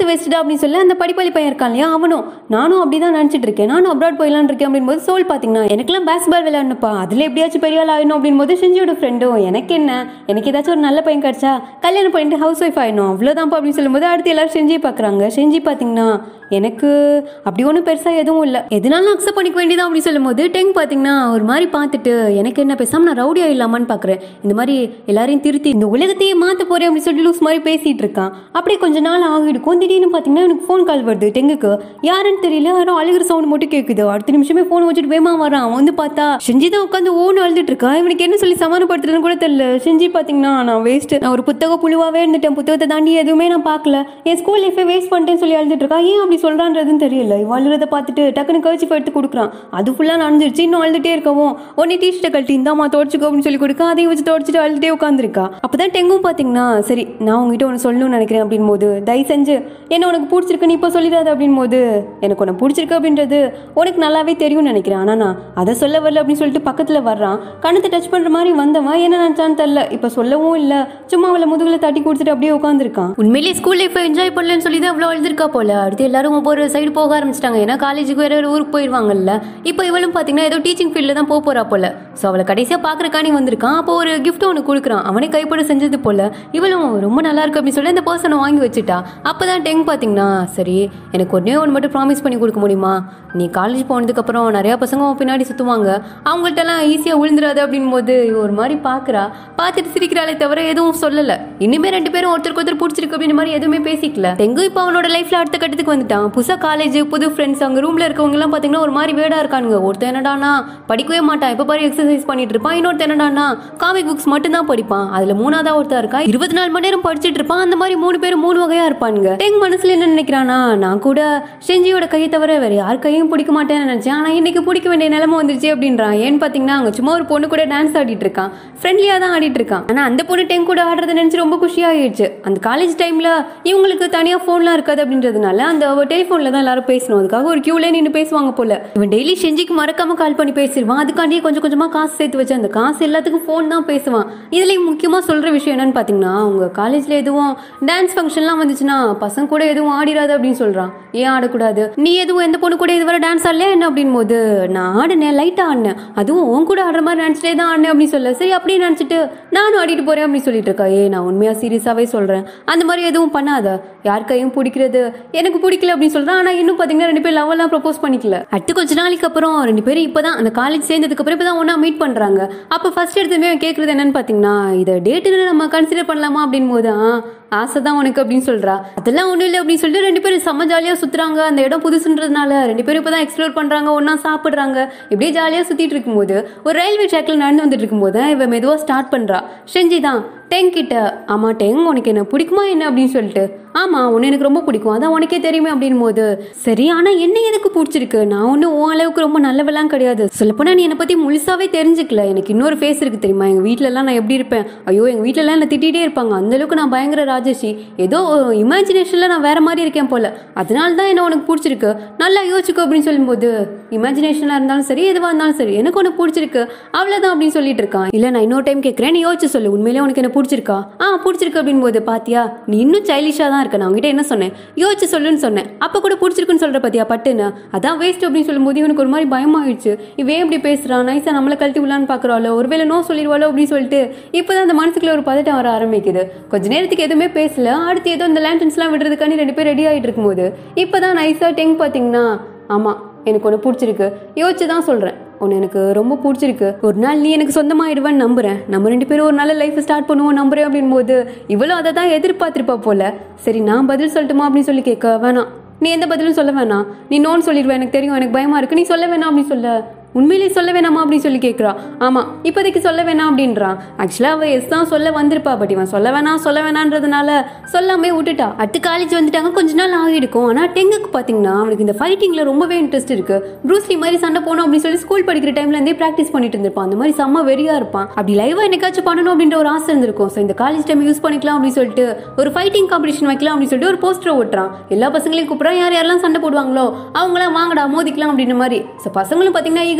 அப்படின்னு சொல்லி அந்த படிப்பாளி பையன் இருக்கான் இல்லையா அவனும் நானும் அப்படிதான் நினைச்சிட்டு இருக்கேன் நானும் அப்ராட் போயிடலான்னு இருக்கேன் அப்படின் போது சோல் பாத்தீங்கன்னா எனக்கெல்லாம் பேஸ்பால் விளையாடணுப்பா அதுல எப்படியாச்சும் பெரிய ஆள் ஆயிடணும் அப்படின் போது செஞ்சியோட ஃப்ரெண்டும் எனக்கு என்ன எனக்கு ஏதாச்சும் ஒரு நல்ல பையன் கிடைச்சா கல்யாணம் பண்ணிட்டு ஹவுஸ் ஒய்ஃப் ஆயிடணும் அவ்வளோதான்ப்பா அப்படின்னு சொல்லும்போது அடுத்து எல்லாரும் செஞ்சே பார்க்குறாங்க செஞ்சு பார்த்தீங்கன்னா எனக்கு அப்படி ஒன்றும் பெருசாக எதுவும் இல்லை எதனாலும் அக்செப்ட் பண்ணிக்க வேண்டியதான் அப்படின்னு சொல்லும்போது டெங் பார்த்தீங்கன்னா ஒரு மாதிரி பார்த்துட்டு எனக்கு என்ன பேசாமல் நான் ரவுடி ஆயிடலாமான்னு பார்க்குறேன் இந்த மாதிரி எல்லாரையும் திருத்தி இந்த உலகத்தையே மாற்ற போறேன் அப்படின்னு சொல்லிட்டு லூஸ் மாதிரி பேசிட்டு இருக்கான் அப்படியே கொஞ்ச நாள் ஆகிடுக்கும் திடீர்னு பார்த்தீங்கன்னா எனக்கு ஃபோன் கால் வருது டெங்குக்கு யாருன்னு தெரியல யாரும் அழுகிற சவுண்ட் மட்டும் கேட்குது அடுத்த நிமிஷமே ஃபோன் வச்சுட்டு வேமா வரான் அவன் வந்து பார்த்தா செஞ்சு தான் உட்காந்து ஓன்னு அழுதுட்டு இருக்கா இவனுக்கு என்ன சொல்லி சமாதானப்படுத்துறதுன்னு கூட தெரியல செஞ்சு பார்த்தீங்கன்னா நான் வேஸ்ட் நான் ஒரு புத்தக புழுவாவே இருந்துட்டேன் புத்தகத்தை தாண்டி எதுவுமே நான் பார்க்கல என் ஸ்கூல் லைஃபை வேஸ்ட் பண்ணிட்டேன்னு சொல்லி அழுதுட்டு இருக்கா ஏன் அப்படி சொல்றான்றதுன்னு தெரியல இவ அழுறத பார்த்துட்டு டக்குனு கழிச்சு எடுத்து கொடுக்குறான் அது ஃபுல்லாக நனைஞ்சிருச்சு இன்னும் அழுதுட்டே இருக்கவும் உடனே டீஷர்ட்டை கழட்டி இந்தாம்மா தொடச்சிக்கோ அப்படின்னு சொல்லி கொடுக்க அதையும் வச்சு தொடச்சிட்டு அழுதுட்டே உட்காந்துருக்கா அப்பதான் டெங்கும் பார்த்தீங்கன்னா சரி நான் உங்ககிட்ட ஒன்று சொல்லணும்னு நினைக்கிறேன் அப்படின் போது தயவு செஞ்சு என்ன உனக்கு பிடிச்சிருக்கு நீ இப்போ சொல்லிடாத அப்படின் போது எனக்கு உனக்கு பிடிச்சிருக்கு அப்படின்றது உனக்கு நல்லாவே தெரியும்னு நினைக்கிறேன் ஆனால் நான் அதை சொல்ல வரல அப்படின்னு சொல்லிட்டு பக்கத்தில் வர்றான் கணத்தை டச் பண்ணுற மாதிரி வந்தவன் என்ன நினச்சான்னு தெரில இப்போ சொல்லவும் இல்லை சும்மா அவளை முதுகில் தட்டி கொடுத்துட்டு அப்படியே உட்காந்துருக்கான் உண்மையிலேயே ஸ்கூல் லைஃப் என்ஜாய் பண்ணலன்னு சொல்லி தான் அவ்வளோ அழுதுருக்கா போல அடுத்து எல்லாரும் ஒவ்வொரு சைடு போக ஆரம்பிச்சிட்டாங்க ஏன்னா காலேஜுக்கு வேற வேற ஊருக்கு போயிடுவாங்கல்ல இப்போ இவளும் பார்த்தீங்கன்னா ஏதோ டீச்சிங் ஃபீல்டில் தான் போக போறா போல ஸோ அவளை கடைசியாக பார்க்குறக்கானி வந்திருக்கான் அப்போ ஒரு gift ஒன்று கொடுக்குறான் அவனே கைப்பட செஞ்சது போல இவளும் ரொம்ப நல்லா இருக்கு அப்படின்னு சொல்லி அந்த பர்சனை வாங்கி வச்சுட்டா அப்பதான் டெங் பார்த்தீங்கன்னா சரி எனக்கு ஒன்னே ஒன்று மட்டும் ப்ராமிஸ் பண்ணி கொடுக்க முடியுமா நீ காலேஜ் போனதுக்கப்புறம் நிறையா பசங்க உன் பின்னாடி சுற்றுவாங்க அவங்கள்ட்டலாம் ஈஸியாக விழுந்துடாது அப்படின் போது இவ ஒரு மாதிரி பார்க்குறா பார்த்துட்டு சிரிக்கிறாளே தவிர எதுவும் சொல்லலை இனிமே ரெண்டு பேரும் ஒருத்தருக்கு ஒருத்தர் பிடிச்சிருக்கு அப்படின்ற மாதிரி எதுவுமே பேசிக்கல டெங்கு இப்போ அவனோட லைஃப்ல அடுத்த கட்டத்துக்கு வந்துட்டான் புதுசாக காலேஜ் புது ஃப்ரெண்ட்ஸ் அங்கே ரூம்ல இருக்கவங்க எல்லாம் பார்த்தீங்கன்னா ஒரு மாதிரி வேடா இருக்கானுங்க ஒருத்தன் என்னடானா படிக்கவே மாட்டான் இப்போ பாரு எக்ஸசைஸ் பண்ணிட்டு இருப்பான் இன்னொருத்தன் என்னடானா காமிக் புக்ஸ் மட்டும் தான் படிப்பான் அதுல மூணாவதா ஒருத்தன் இருக்கா இருபத்தி நாலு மணி நேரம் படிச்சிட்டு இருப்பான் அந்த மாதிரி மூணு பேரும் மூணு வகையா இருப்பானுங்க டெங் மனசுல என்ன நினைக்கிறானா நான் கூட செஞ்சியோட கையை தவிர வேற யார் கையும் பிடிக்க மாட்டேன்னு நினைச்சேன் ஆனா இன்னைக்கு பிடிக்க வேண்டிய நிலைமை வந்துருச்சு அப்படின்றான் ஏன்னு பாத்தீங்கன்னா அங்க சும்மா ஒரு பொண்ணு கூட டான்ஸ் ஆடிட்டு இருக்கான் ஃப்ரெண்ட்லியா தான் ஆடிட்டு இருக்கான் ஆனா அந்த பொண்ணு டெங் கூட ஆடுறத நினைச்சு ரொம்ப குஷியாயிடுச்சு அந்த காலேஜ் டைம்ல இவங்களுக்கு தனியா போன்லாம் இருக்காது அப்படின்றதுனால அந்த டெலிஃபோன்ல தான் எல்லாரும் பேசணும் அதுக்காக ஒரு கியூல நின்று பேசுவாங்க போல இவன் டெய்லி செஞ்சிக்கு மறக்காம கால் பண்ணி பேசிடுவான் அதுக்காண்டியே கொஞ்சம் கொஞ்சமா காசு சேர்த்து வச்சு அந்த காசு எல்லாத்துக்கும் ஃபோன் தான் பேசுவான் இதுலயும் முக்கியமா சொல்ற விஷயம் என்னன்னு பாத்தீங்கன்னா உங்க காலேஜ்ல எதுவும் டான்ஸ் ஃபங்க்ஷன்லாம் வந்துச்சுன்னா பசங்க கூட எதுவும் ஆடிடாது அப்படின்னு சொல்றான் ஏன் ஆடக்கூடாது நீ எதுவும் எந்த பொண்ணு கூட இதுவரை டான்ஸ் ஆடலையா என்ன அப்படின் போது நான் ஆடினேன் லைட்டா ஆடினேன் அதுவும் உன் கூட ஆடுற மாதிரி நினைச்சிட்டே தான் ஆடினேன் அப்படின்னு சொல்ல சரி அப்படியே நினைச்சிட்டு நானும் ஆடிட்டு போறேன் அப்படின்னு சொல்லிட்டு இருக்கா ஏ நான் உண்மையா சீரியஸாவே சொல்றேன் அந்த மாதிரி எதுவும் பண்ணாத யார் கையும் பிடிக்கிறது எனக்கு பிடிக்கல அப்படின்னு சொல்றான் ஆனா இன்னும் பாத்தீங்கன்னா ரெண்டு பேர் லவ் எல்லாம் ப்ரப்போஸ் பண்ணிக்கல அடுத்து கொஞ்ச நாளைக்கு அப்புறம் ரெண்டு பேரும் இப்பதான் அந்த காலேஜ் சேர்ந்ததுக்கு அப்புறம் இப்பதான் ஒண்ணா மீட் பண்றாங்க அப்ப ஃபர்ஸ்ட் எடுத்துமே கேக்குறது என்னன்னு பாத்தீங்கன்னா இதை டேட்டுன்னு நம்ம கன்சிடர் பண்ணலாமா அப்படின் போது "ஆ, ஆசை தான் உனக்கு அப்படின்னு சொல்றா அதெல்லாம் ஒண்ணும் இல்லை அப்படின்னு சொல்லிட்டு ரெண்டு பேரும் செம்ம ஜாலியா சுத்துறாங்க அந்த இடம் புதுசுன்றதுனால ரெண்டு பேரும் இப்பதான் எக்ஸ்ப்ளோர் பண்றாங்க ஒண்ணா சாப்பிடுறாங்க இப்படியே ஜாலியா சுத்திட்டு இருக்கும்போது ஒரு ரயில்வே ட்ராக்ல நடந்து வந்துட்டு இருக்கும்போது இவ மெதுவா ஸ்டார்ட் பண்றா செஞ்சுதான் டெங் கிட்ட ஆமா டெங் உனக்கு என்ன பிடிக்குமா என்ன அப்படின்னு சொல்லிட்டு ஆமா உன்னை எனக்கு ரொம்ப பிடிக்கும் அதான் உனக்கே தெரியுமே அப்படின் போது சரி ஆனா என்ன எனக்கு பிடிச்சிருக்கு நான் ஒன்றும் உன் அளவுக்கு ரொம்ப நல்லவெல்லாம் கிடையாது சொல்லப்போனா நீ என்னை பத்தி முழுசாவே தெரிஞ்சுக்கல எனக்கு இன்னொரு ஃபேஸ் இருக்கு தெரியுமா எங்க வீட்ல எல்லாம் நான் எப்படி இருப்பேன் ஐயோ எங்க வீட்ல எல்லாம் என்ன திட்டிகிட்டே இருப்பாங்க அந்த அளவுக்கு நான் பயங்கர ராஜேஷி ஏதோ இமேஜினேஷன்ல நான் வேற மாதிரி இருக்கேன் போல அதனால தான் என்ன உனக்கு பிடிச்சிருக்கு நல்லா யோசிச்சுக்கோ அப்படின்னு சொல்லும்போது இமேஜினேஷனா இருந்தாலும் சரி எதுவா இருந்தாலும் சரி எனக்கு உனக்கு பிடிச்சிருக்கு அவ்வளவுதான் அப்படின்னு சொல்லிட்டு இருக்கான் இல்ல நான் இன்னொரு டைம் கேட்கறேன் நீ யோசிச்சு சொல்லு உண்மையிலே உனக்கு என்ன பிடிச்சிருக்கா ஆ பிடிச்சிருக்கு அப்படின் போது பாத்தியா நீ இன்னும் சைல்டிஷா தான் இருக்க நான் உங்ககிட்ட என்ன சொன்னேன் யோசிச்சு சொல்லுன்னு சொன்னேன் அப்ப கூட பிடிச்சிருக்குன்னு சொல்ற பாத்தியா பட்டுன்னு அதான் வேஸ்ட் அப்படின்னு சொல்லும்போது இவனுக்கு ஒரு மாதிரி பயமாயிடுச்சு இவன் எப்படி பேசுறான் நைஸா நம்மள கழட்டி விடலான்னு பாக்குறாளோ ஒருவேளை நோ சொல்லிடுவாளோ அப்படின்னு சொல்லிட்டு இப்பதான் அந்த மனசுக்குள்ள ஒரு பதட்டம் வர ஆரம்பிக்குது கொஞ்ச நேரத்துக்கு எதுவுமே பேசல அடுத்து ஏதோ இந்த லேண்டன்ஸ்லாம் விடுறதுக்காண்டி ரெண்டு பேர் ரெடி ஆயிட்டு இருக்கும்போது இப்பதான் நைஸா டெங் பாத்தீங்கன்னா ஆமா எனக்கு ஒன்று பிடிச்சிருக்கு யோசிச்சு தான் சொல்றேன் உன்னை எனக்கு ரொம்ப பிடிச்சிருக்கு ஒரு நாள் நீ எனக்கு சொந்தமாயிடுவேன்னு நம்புறேன் நம்ம ரெண்டு பேரும் ஒரு நல்ல லைஃப் ஸ்டார்ட் பண்ணுவோம் நம்புறேன் அப்படின் போது இவ்வளோ அதை தான் எதிர்பார்த்திருப்பா போல சரி நான் பதில் சொல்லட்டுமா அப்படின்னு சொல்லி கேட்க வேணாம் நீ எந்த பதிலும் சொல்ல வேணாம் நீ நோன்னு சொல்லிடுவேன் எனக்கு தெரியும் எனக்கு பயமா இருக்கு நீ சொல்ல வேணாம் அப்படின்னு சொல்ல உண்மையிலேயே சொல்ல வேணாமா அப்படின்னு சொல்லி கேட்குறா ஆமா இப்போதைக்கு சொல்ல வேணாம் அப்படின்றான் ஆக்சுவலாக அவள் எஸ் தான் சொல்ல வந்திருப்பா பட் இவன் சொல்ல வேணாம் சொல்ல வேணான்றதுனால சொல்லாமே விட்டுட்டா அடுத்து காலேஜ் வந்துட்டாங்க கொஞ்ச நாள் ஆகிருக்கும் ஆனால் டெங்குக்கு பார்த்தீங்கன்னா அவனுக்கு இந்த ஃபைட்டிங்கில் ரொம்பவே இன்ட்ரெஸ்ட் இருக்கு ப்ரூஸ்லி மாதிரி சண்டை போகணும் அப்படின்னு சொல்லி ஸ்கூல் படிக்கிற டைம்ல இருந்தே ப்ராக்டிஸ் பண்ணிட்டு இருந்திருப்பான் அந்த மாதிரி செம்ம வெறியா இருப்பான் அப்படி லைவா என்னைக்காச்சும் பண்ணணும் அப்படின்ற ஒரு ஆசை இருந்திருக்கும் ஸோ இந்த காலேஜ் டைம் யூஸ் பண்ணிக்கலாம் அப்படின்னு சொல்லிட்டு ஒரு ஃபைட்டிங் காம்படிஷன் வைக்கலாம் அப்படின்னு சொல்லிட்டு ஒரு போஸ்டர் ஓட்டுறான் எல்லா பசங்களையும் கூப்பிட்றான் யார் யாரெல்லாம் சண்டை போடுவாங்களோ அவங்களாம் வாங்கடா மோதிக்கலாம் அப்படின்ற மாதிரி ஸோ பசங்களும் பார்த்தீங்கன்னா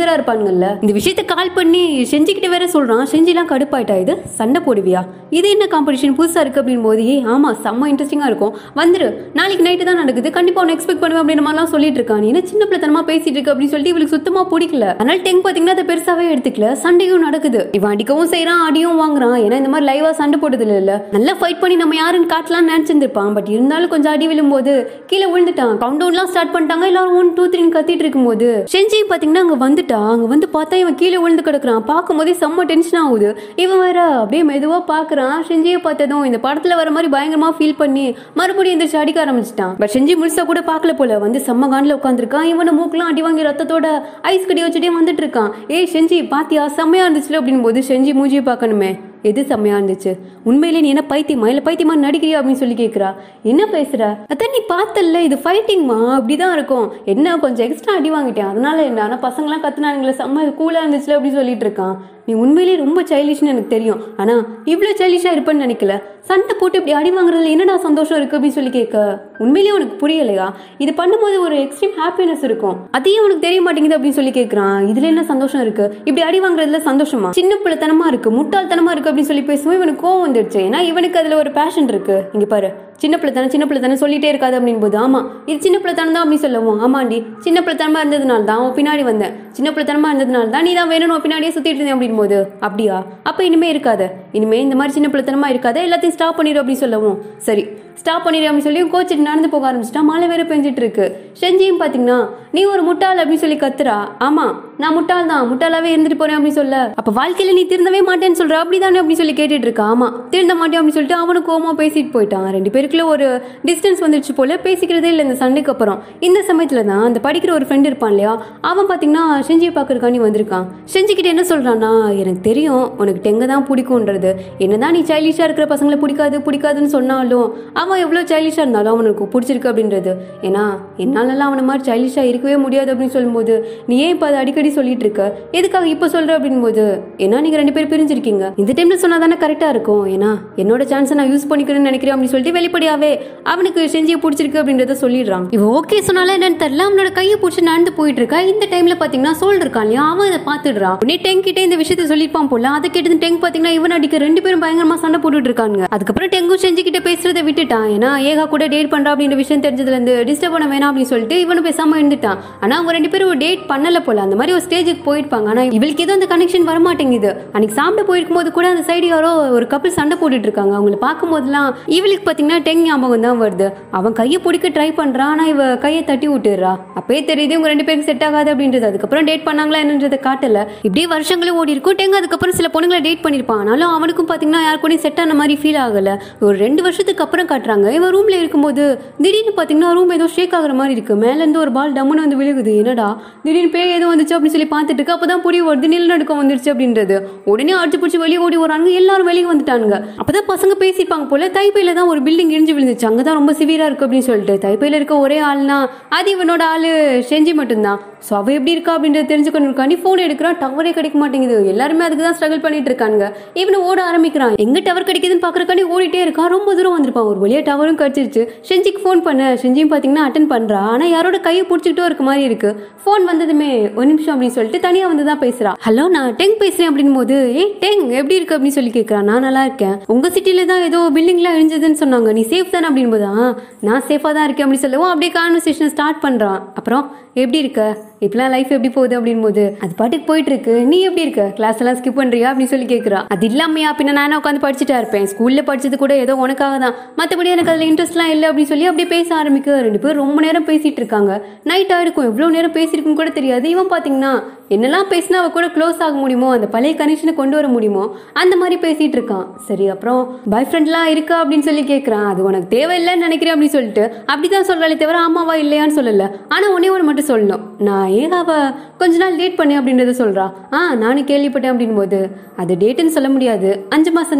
ஈகரா இருப்பானுங்கல்ல இந்த விஷயத்த கால் பண்ணி செஞ்சுக்கிட்டு வேற சொல்றான் செஞ்சுலாம் கடுப்பாயிட்டா இது சண்டை போடுவியா இது என்ன காம்படிஷன் புதுசா இருக்கு அப்படின்னு போது ஏய் ஆமா செம்ம இன்ட்ரெஸ்டிங்கா இருக்கும் வந்துரு நாளைக்கு நைட்டு தான் நடக்குது கண்டிப்பா உன்னை எக்ஸ்பெக்ட் பண்ணுவேன் அப்படின்னு மாதிரிலாம் சொல்லிட்டு இருக்கான் நீ என்ன சின்ன பிள்ளைத்தனமா பேசிட்டு இருக்கு அப்படின்னு சொல்லிட்டு இவளுக்கு சுத்தமா பிடிக்கல அதனால டெங் பாத்தீங்கன்னா அதை பெருசாவே எடுத்துக்கல சண்டையும் நடக்குது இவன் அடிக்கவும் செய்யறான் அடியும் வாங்குறான் ஏன்னா இந்த மாதிரி லைவா சண்டை போட்டதுல இல்ல நல்லா ஃபைட் பண்ணி நம்ம யாருன்னு காட்டலாம்னு நினைச்சிருந்திருப்பான் பட் இருந்தாலும் கொஞ்சம் அடி விழும்போது கீழே விழுந்துட்டான் கவுண்ட் டவுன்லாம் ஸ்டார்ட் பண்ணிட்டாங்க எல்லாரும் ஒன் டூ த்ரீன்னு கத்திட்டு இருக்கும்போது செஞ்சி பாத்தீங்கன்னா அங்க வந்துட்டா அங்க வந்து பார்த்தா இவன் கீழே விழுந்து கிடக்குறான் பார்க்கும்போதே செம்ம டென்ஷன் ஆகுது இவன் வேற அப்படியே மெதுவா பாக்குறான் செஞ்சியை பார்த்ததும் இந்த படத்துல வர மாதிரி பயங்கரமா ஃபீல் பண்ணி மறுபடியும் எந்திரிச்சு அடிக்க ஆரம்பிச்சிட்டான் பட் செஞ்சி முழுசா கூட பார்க்கல போல வந்து செம்ம காண்டில் உட்காந்துருக்கான் இவனை மூக்கெல்லாம் அடி வாங்கி ரத்தத்தோட ஐஸ் கட்டி வச்சுட்டே வந்துட்டு இருக்கான் ஏய் செஞ்சி பாத்தியா செம்மையா இருந்துச்சுல அப்படின்னு போது செஞ்சி மூஞ்சியை பார்க்கணுமே எது செம்மையா இருந்துச்சு உண்மையிலே நீ என்ன பைத்தியமா இல்ல பைத்தியமா நடிக்கிறியா அப்படின்னு சொல்லி கேக்குறா என்ன பேசுற அதான் நீ பார்த்தல்ல இது ஃபைட்டிங்மா அப்படிதான் இருக்கும் என்ன கொஞ்சம் எக்ஸ்ட்ரா அடி வாங்கிட்டேன் அதனால என்ன ஆனா பசங்களாம் கத்துனானுங்களே செம்ம கூலா இருந்துச்சுல அப்படின்னு சொல்லிட்டு இருக்கான் நீ உண்மையிலேயே ரொம்ப சைல்டிஷ்னு எனக்கு தெரியும் ஆனா இவ்வளவு சைல்டிஷா இருப்பேன்னு நினைக்கல சண்டை போட்டு இப்படி அடி வாங்குறதுல என்னடா சந்தோஷம் இருக்கு அப்படின்னு சொல்லி கேட்க உண்மையிலேயே உனக்கு புரியலையா இது பண்ணும்போது ஒரு எக்ஸ்ட்ரீம் ஹாப்பினஸ் இருக்கும் அதையும் உனக்கு தெரிய மாட்டேங்குது அப்படின்னு சொல்லி கேட்கறான் இதுல என்ன சந்தோஷம் இருக்கு இப்படி அடி வாங்குறதுல சந்தோஷமா சின்ன பிள்ளைத்தனமா இருக்கு முட்டாள்தனமா இருக்கு அப்படின்னு சொல்லி பேசும்போது இவனுக்கு கோவம் வந்துடுச்சு ஏன்னா இவனுக்கு அதுல ஒரு பேஷன் இருக்கு இங்க பாரு சின்ன பிள்ளைத்தனம் சின்ன பிள்ளைத்தனம் சொல்லிட்டே இருக்காது அப்படின்னு போது ஆமா இது சின்ன பிள்ளைத்தனம் தான் அப்படின்னு சொல்லுவோம் ஆமாண்டி சின்ன பிள்ளைத்தனமா இருந்ததுனால தான் உன் பின்னாடி வந்தேன் சின்ன பிள்ளைத்தனமா இருந்ததுனால தான் நீ தான் வேணும் உன் பின்னாடியே சுத்திட்டு இருந்தேன் அப்படின்னு போது அப்படியா அப்ப இனிமே இருக்காத இனிமே இந்த மாதிரி சின்ன பிள்ளைத்தனமா இருக்காத எல்லாத்தையும் ஸ்டாப் பண்ணிடு அப்படின்னு சொல்லவும் சரி ஸ்டாப் பண்ணிடு அப்படின்னு சொல்லி கோச்சிட்டு நடந்து போக ஆரம்பிச்சிட்டா மழை வேற பெஞ்சிட்டு இருக்கு செஞ்சியும் பாத்தீங்கன்னா நீ ஒரு முட்டாள் அப்படின்னு சொல்லி கத்துறா ஆமா நான் முட்டாள் தான் முட்டாளாவே இருந்துட்டு போறேன் அப்படின்னு சொல்ல அப்ப வாழ்க்கையில நீ திருந்தவே மாட்டேன்னு சொல்ற அப்படிதானே அப்படின்னு சொல்லி கேட்டுட்டு இருக்கா ஆமா திருந்த மாட்டேன் அப்படின்னு சொல்லிட்டு அவனுக்கு கோவமா பேசிட்டு போயிட்டான் ரெண்டு பேருக்குள்ள ஒரு டிஸ்டன்ஸ் வந்துருச்சு போல பேசிக்கிறதே இல்லை இந்த சண்டைக்கு அப்புறம் இந்த சமயத்துல தான் அந்த படிக்கிற ஒரு ஃப்ரெண்ட் இருப்பான் இல்லையா அவன் பாத்தீங்கன்னா செஞ்சியை பாக்குறதுக்காண்டி வந்திருக்கான் செஞ்சுக்கிட்டு என்ன சொல்றான்னா எனக்கு தெரியும் உனக்கு டெங்க தான் பிடிக்கும்ன்றது என்னதான் நீ சைல்டிஷா இருக்கிற பசங்களை பிடிக்காது பிடிக்காதுன்னு சொன்னாலும் அவன் எவ்வளவு சைல்டிஷா இருந்தாலும் அவனுக்கு பிடிச்சிருக்கு அப்படின்றது ஏன்னா என்னாலலாம் அவனை மாதிரி சைல்டிஷா இருக்கவே முடியாது அப்படின்னு சொல்லும்போது நீ ஏன் இப்போ அதை அடிக்கடி சொல்லிட்டு இருக்க எதுக்காக இப்போ சொல்ற அப்படின் போது ஏன்னா நீங்க ரெண்டு பேரும் பிரிஞ்சிருக்கீங்க இந்த டைம்ல சொன்னா தானே கரெக்டா இருக்கும் ஏன்னா என்னோட சான்ஸை நான் யூஸ் பண்ணிக்கிறேன்னு நினைக்கிறேன் அப்படின்னு சொல்லிட்டு வெளிப்படையாவே அவனுக்கு செஞ்சியை பிடிச்சிருக்கு அப்படின்றத சொல்லிடுறான் இவ ஓகே சொன்னாலும் என்னன்னு தெரியல அவனோட கையை பிடிச்சி நடந்து போயிட்டு இருக்கா இந்த டைம்ல பாத்தீங்கன்னா சோல் இருக்கான் இல்லையா அவன் இதை பாத்துடுறான் உடனே டெங் கிட்ட இந்த விஷயத்த சொல்லிப்பான் போல அதை கேட்டு டெங் பாத்தீங்கன்னா இவன் அடிக்க ரெண்டு பேரும் பயங்கரமா சண்டை போட்டுட்டு இருக்காங்க அதுக்கப்புறம் டெங்கும் செஞ்சுக்கிட்ட பேசுறதை விட்டுட்டான் ஏன்னா ஏகா கூட டேட் பண்றா அப்படின்ற விஷயம் தெரிஞ்சதுல இருந்து டிஸ்டர்ப் பண்ண வேணாம் அப்படின்னு சொல்லிட்டு இவனு பேசாம இருந்துட்டான் ஆனா அவங்க ரெண்டு பேரும் டேட் பண்ணல போல அந்த மாதிரி ஒரு ஸ்டேஜுக்கு போயிருப்பாங்க ஆனா இவளுக்கு ஏதோ அந்த கனெக்ஷன் வர மாட்டேங்குது அன்னைக்கு சாப்பிட போயிருக்கும் போது கூட அந்த சைடு யாரோ ஒரு கப்பல் சண்டை போட்டுட்டு இருக்காங்க அவங்கள பார்க்கும் போதெல்லாம் இவளுக்கு பாத்தீங்கன்னா டெங் ஞாபகம் தான் வருது அவன் கையை பிடிக்க ட்ரை பண்றான் ஆனா இவ கையை தட்டி விட்டுறா அப்பயே தெரியுது இவங்க ரெண்டு பேருக்கு செட் ஆகாது அப்படின்றது அதுக்கப்புறம் டேட் பண்ணாங்களா என்னன்றதை காட்டல இப்படியே வருஷங்களும் ஓடி இருக்கும் டெங் அதுக்கப்புறம் சில பொண்ணுங்களை டேட் பண்ணிருப்பான் ஆனாலும் அவனுக்கும் பாத்தீங்கன்னா யார் கூடயும் செட் ஆன மாதிரி ஃபீல் ஆகல ஒரு ரெண்டு வருஷத்துக்கு அப்புறம் காட்டுறாங்க இவன் ரூம்ல இருக்கும்போது திடீர்னு பாத்தீங்கன்னா ரூம் ஏதோ ஷேக் ஆகுற மாதிரி இருக்கு மேல இருந்து ஒரு பால் டம்முன்னு வந்து விழுகுது என்னடா திடீர்னு பேய் ஏதோ வந்துச்சு அப்படின்னு சொல்லி பார்த்துட்டு இருக்கு அப்பதான் புரிய வருது நிலநடுக்கம் வந்துருச்சு அப்படின்றது உடனே அடிச்சு பிடிச்சி வெளியே ஓடி வராங்க எல்லாரும் வெளியே வந்துட்டாங்க அப்பதான் பசங்க பேசிப்பாங்க போல தைப்பையில தான் ஒரு பில்டிங் இடிஞ்சு விழுந்துச்சு அங்கதான் ரொம்ப சிவியரா இருக்கு அப்படின்னு சொல்லிட்டு தைப்பையில இருக்க ஒரே ஆள்னா அது இவனோட ஆளு செஞ்சி மட்டும்தான் ஸோ அவ எப்படி இருக்கா அப்படின்றத தெரிஞ்சுக்கணுக்காண்டி ஃபோன் எடுக்கிறான் டவரே கிடைக்க மாட்டேங்குது எல்லாருமே அதுக்கு தான் ஸ்ட்ரகிள் பண்ணிட்டு இருக்காங்க இவனு ஓட ஆரம்பிக்கிறான் எங்க டவர் கிடைக்குதுன்னு பாக்குறக்காண்டி ஓடிட்டே இருக்கான் ரொம்ப தூரம் வந்திருப்பான் ஒரு வழியா டவரும் கிடைச்சிருச்சு செஞ்சிக்கு ஃபோன் பண்ண செஞ்சியும் பாத்தீங்கன்னா அட்டன் பண்றா ஆனா யாரோட கையை பிடிச்சிக்கிட்டோ இருக்க மாதிரி இருக்கு ஃபோன் வந்ததுமே ஒரு நிமிஷம் அப்படின்னு சொல்லிட்டு தனியா வந்து தான் பேசுறா ஹலோ நான் டெங் பேசுறேன் அப்படின் போது ஏ டெங் எப்படி இருக்கு அப்படின்னு சொல்லி கேட்கறான் நான் நல்லா இருக்கேன் உங்க சிட்டில தான் ஏதோ பில்டிங்லாம் இழிஞ்சதுன்னு சொன்னாங்க நீ சேஃப் தானே அப்படின்னு போது "ஆ, நான் சேஃபா தான் இருக்கேன் அப்படின்னு சொல்லவும் அப்படியே கான்வர்சேஷன் ஸ்டார்ட் பண்றான் அப்புறம் எப்படி இருக்க இப்பெல்லாம் லைஃப் எப்படி போகுது அப்படின் போது அது பாட்டுக்கு போயிட்டு இருக்கு நீ எப்படி இருக்க கிளாஸ் எல்லாம் ஸ்கிப் பண்றியா அப்படின்னு சொல்லி கேட்கறா அது இல்லாமையா பின்ன நானே உட்காந்து படிச்சுட்டா இருப்பேன் ஸ்கூல்ல படிச்சது கூட ஏதோ உனக்காக தான் மற்றபடி எனக்கு அதுல இன்ட்ரெஸ்ட்லாம் இல்லை அப்படின்னு சொல்லி அப்படியே பேச ஆரம்பிக்க ரெண்டு பேரும் ரொம்ப நேரம் பேசிட்டு இருக்காங்க நைட் ஆயிருக்கும் எவ்வளவு நேரம் பேசியிருக்கும் கூட தெரியாது இவன் பாத்தீங்கன்னா என்னெல்லாம் பேசினா அவ கூட க்ளோஸ் ஆக முடியுமோ அந்த பழைய கனெக்ஷனை கொண்டு வர முடியுமோ அந்த மாதிரி பேசிட்டு இருக்கான் சரி அப்புறம் பாய் ஃப்ரெண்ட்லாம் இருக்கா அப்படின்னு சொல்லி கேட்கறான் அது உனக்கு தேவையில்லைன்னு நினைக்கிறேன் அப்படின்னு சொல்லிட்டு அப்படிதான் சொல்றாளே தவிர ஆமாவா இல்லையான்னு சொல்லல ஆனா ஒன்னே ஒன்று மட்டும் சொல்லணும் நான் ஏகாவ கொஞ்ச நாள் டேட் பண்ணேன் அப்படின்றத சொல்றா ஆ நானும் கேள்விப்பட்டேன் அப்படின் போது அது டேட்டுன்னு சொல்ல முடியாது அஞ்சு மாசம்தான்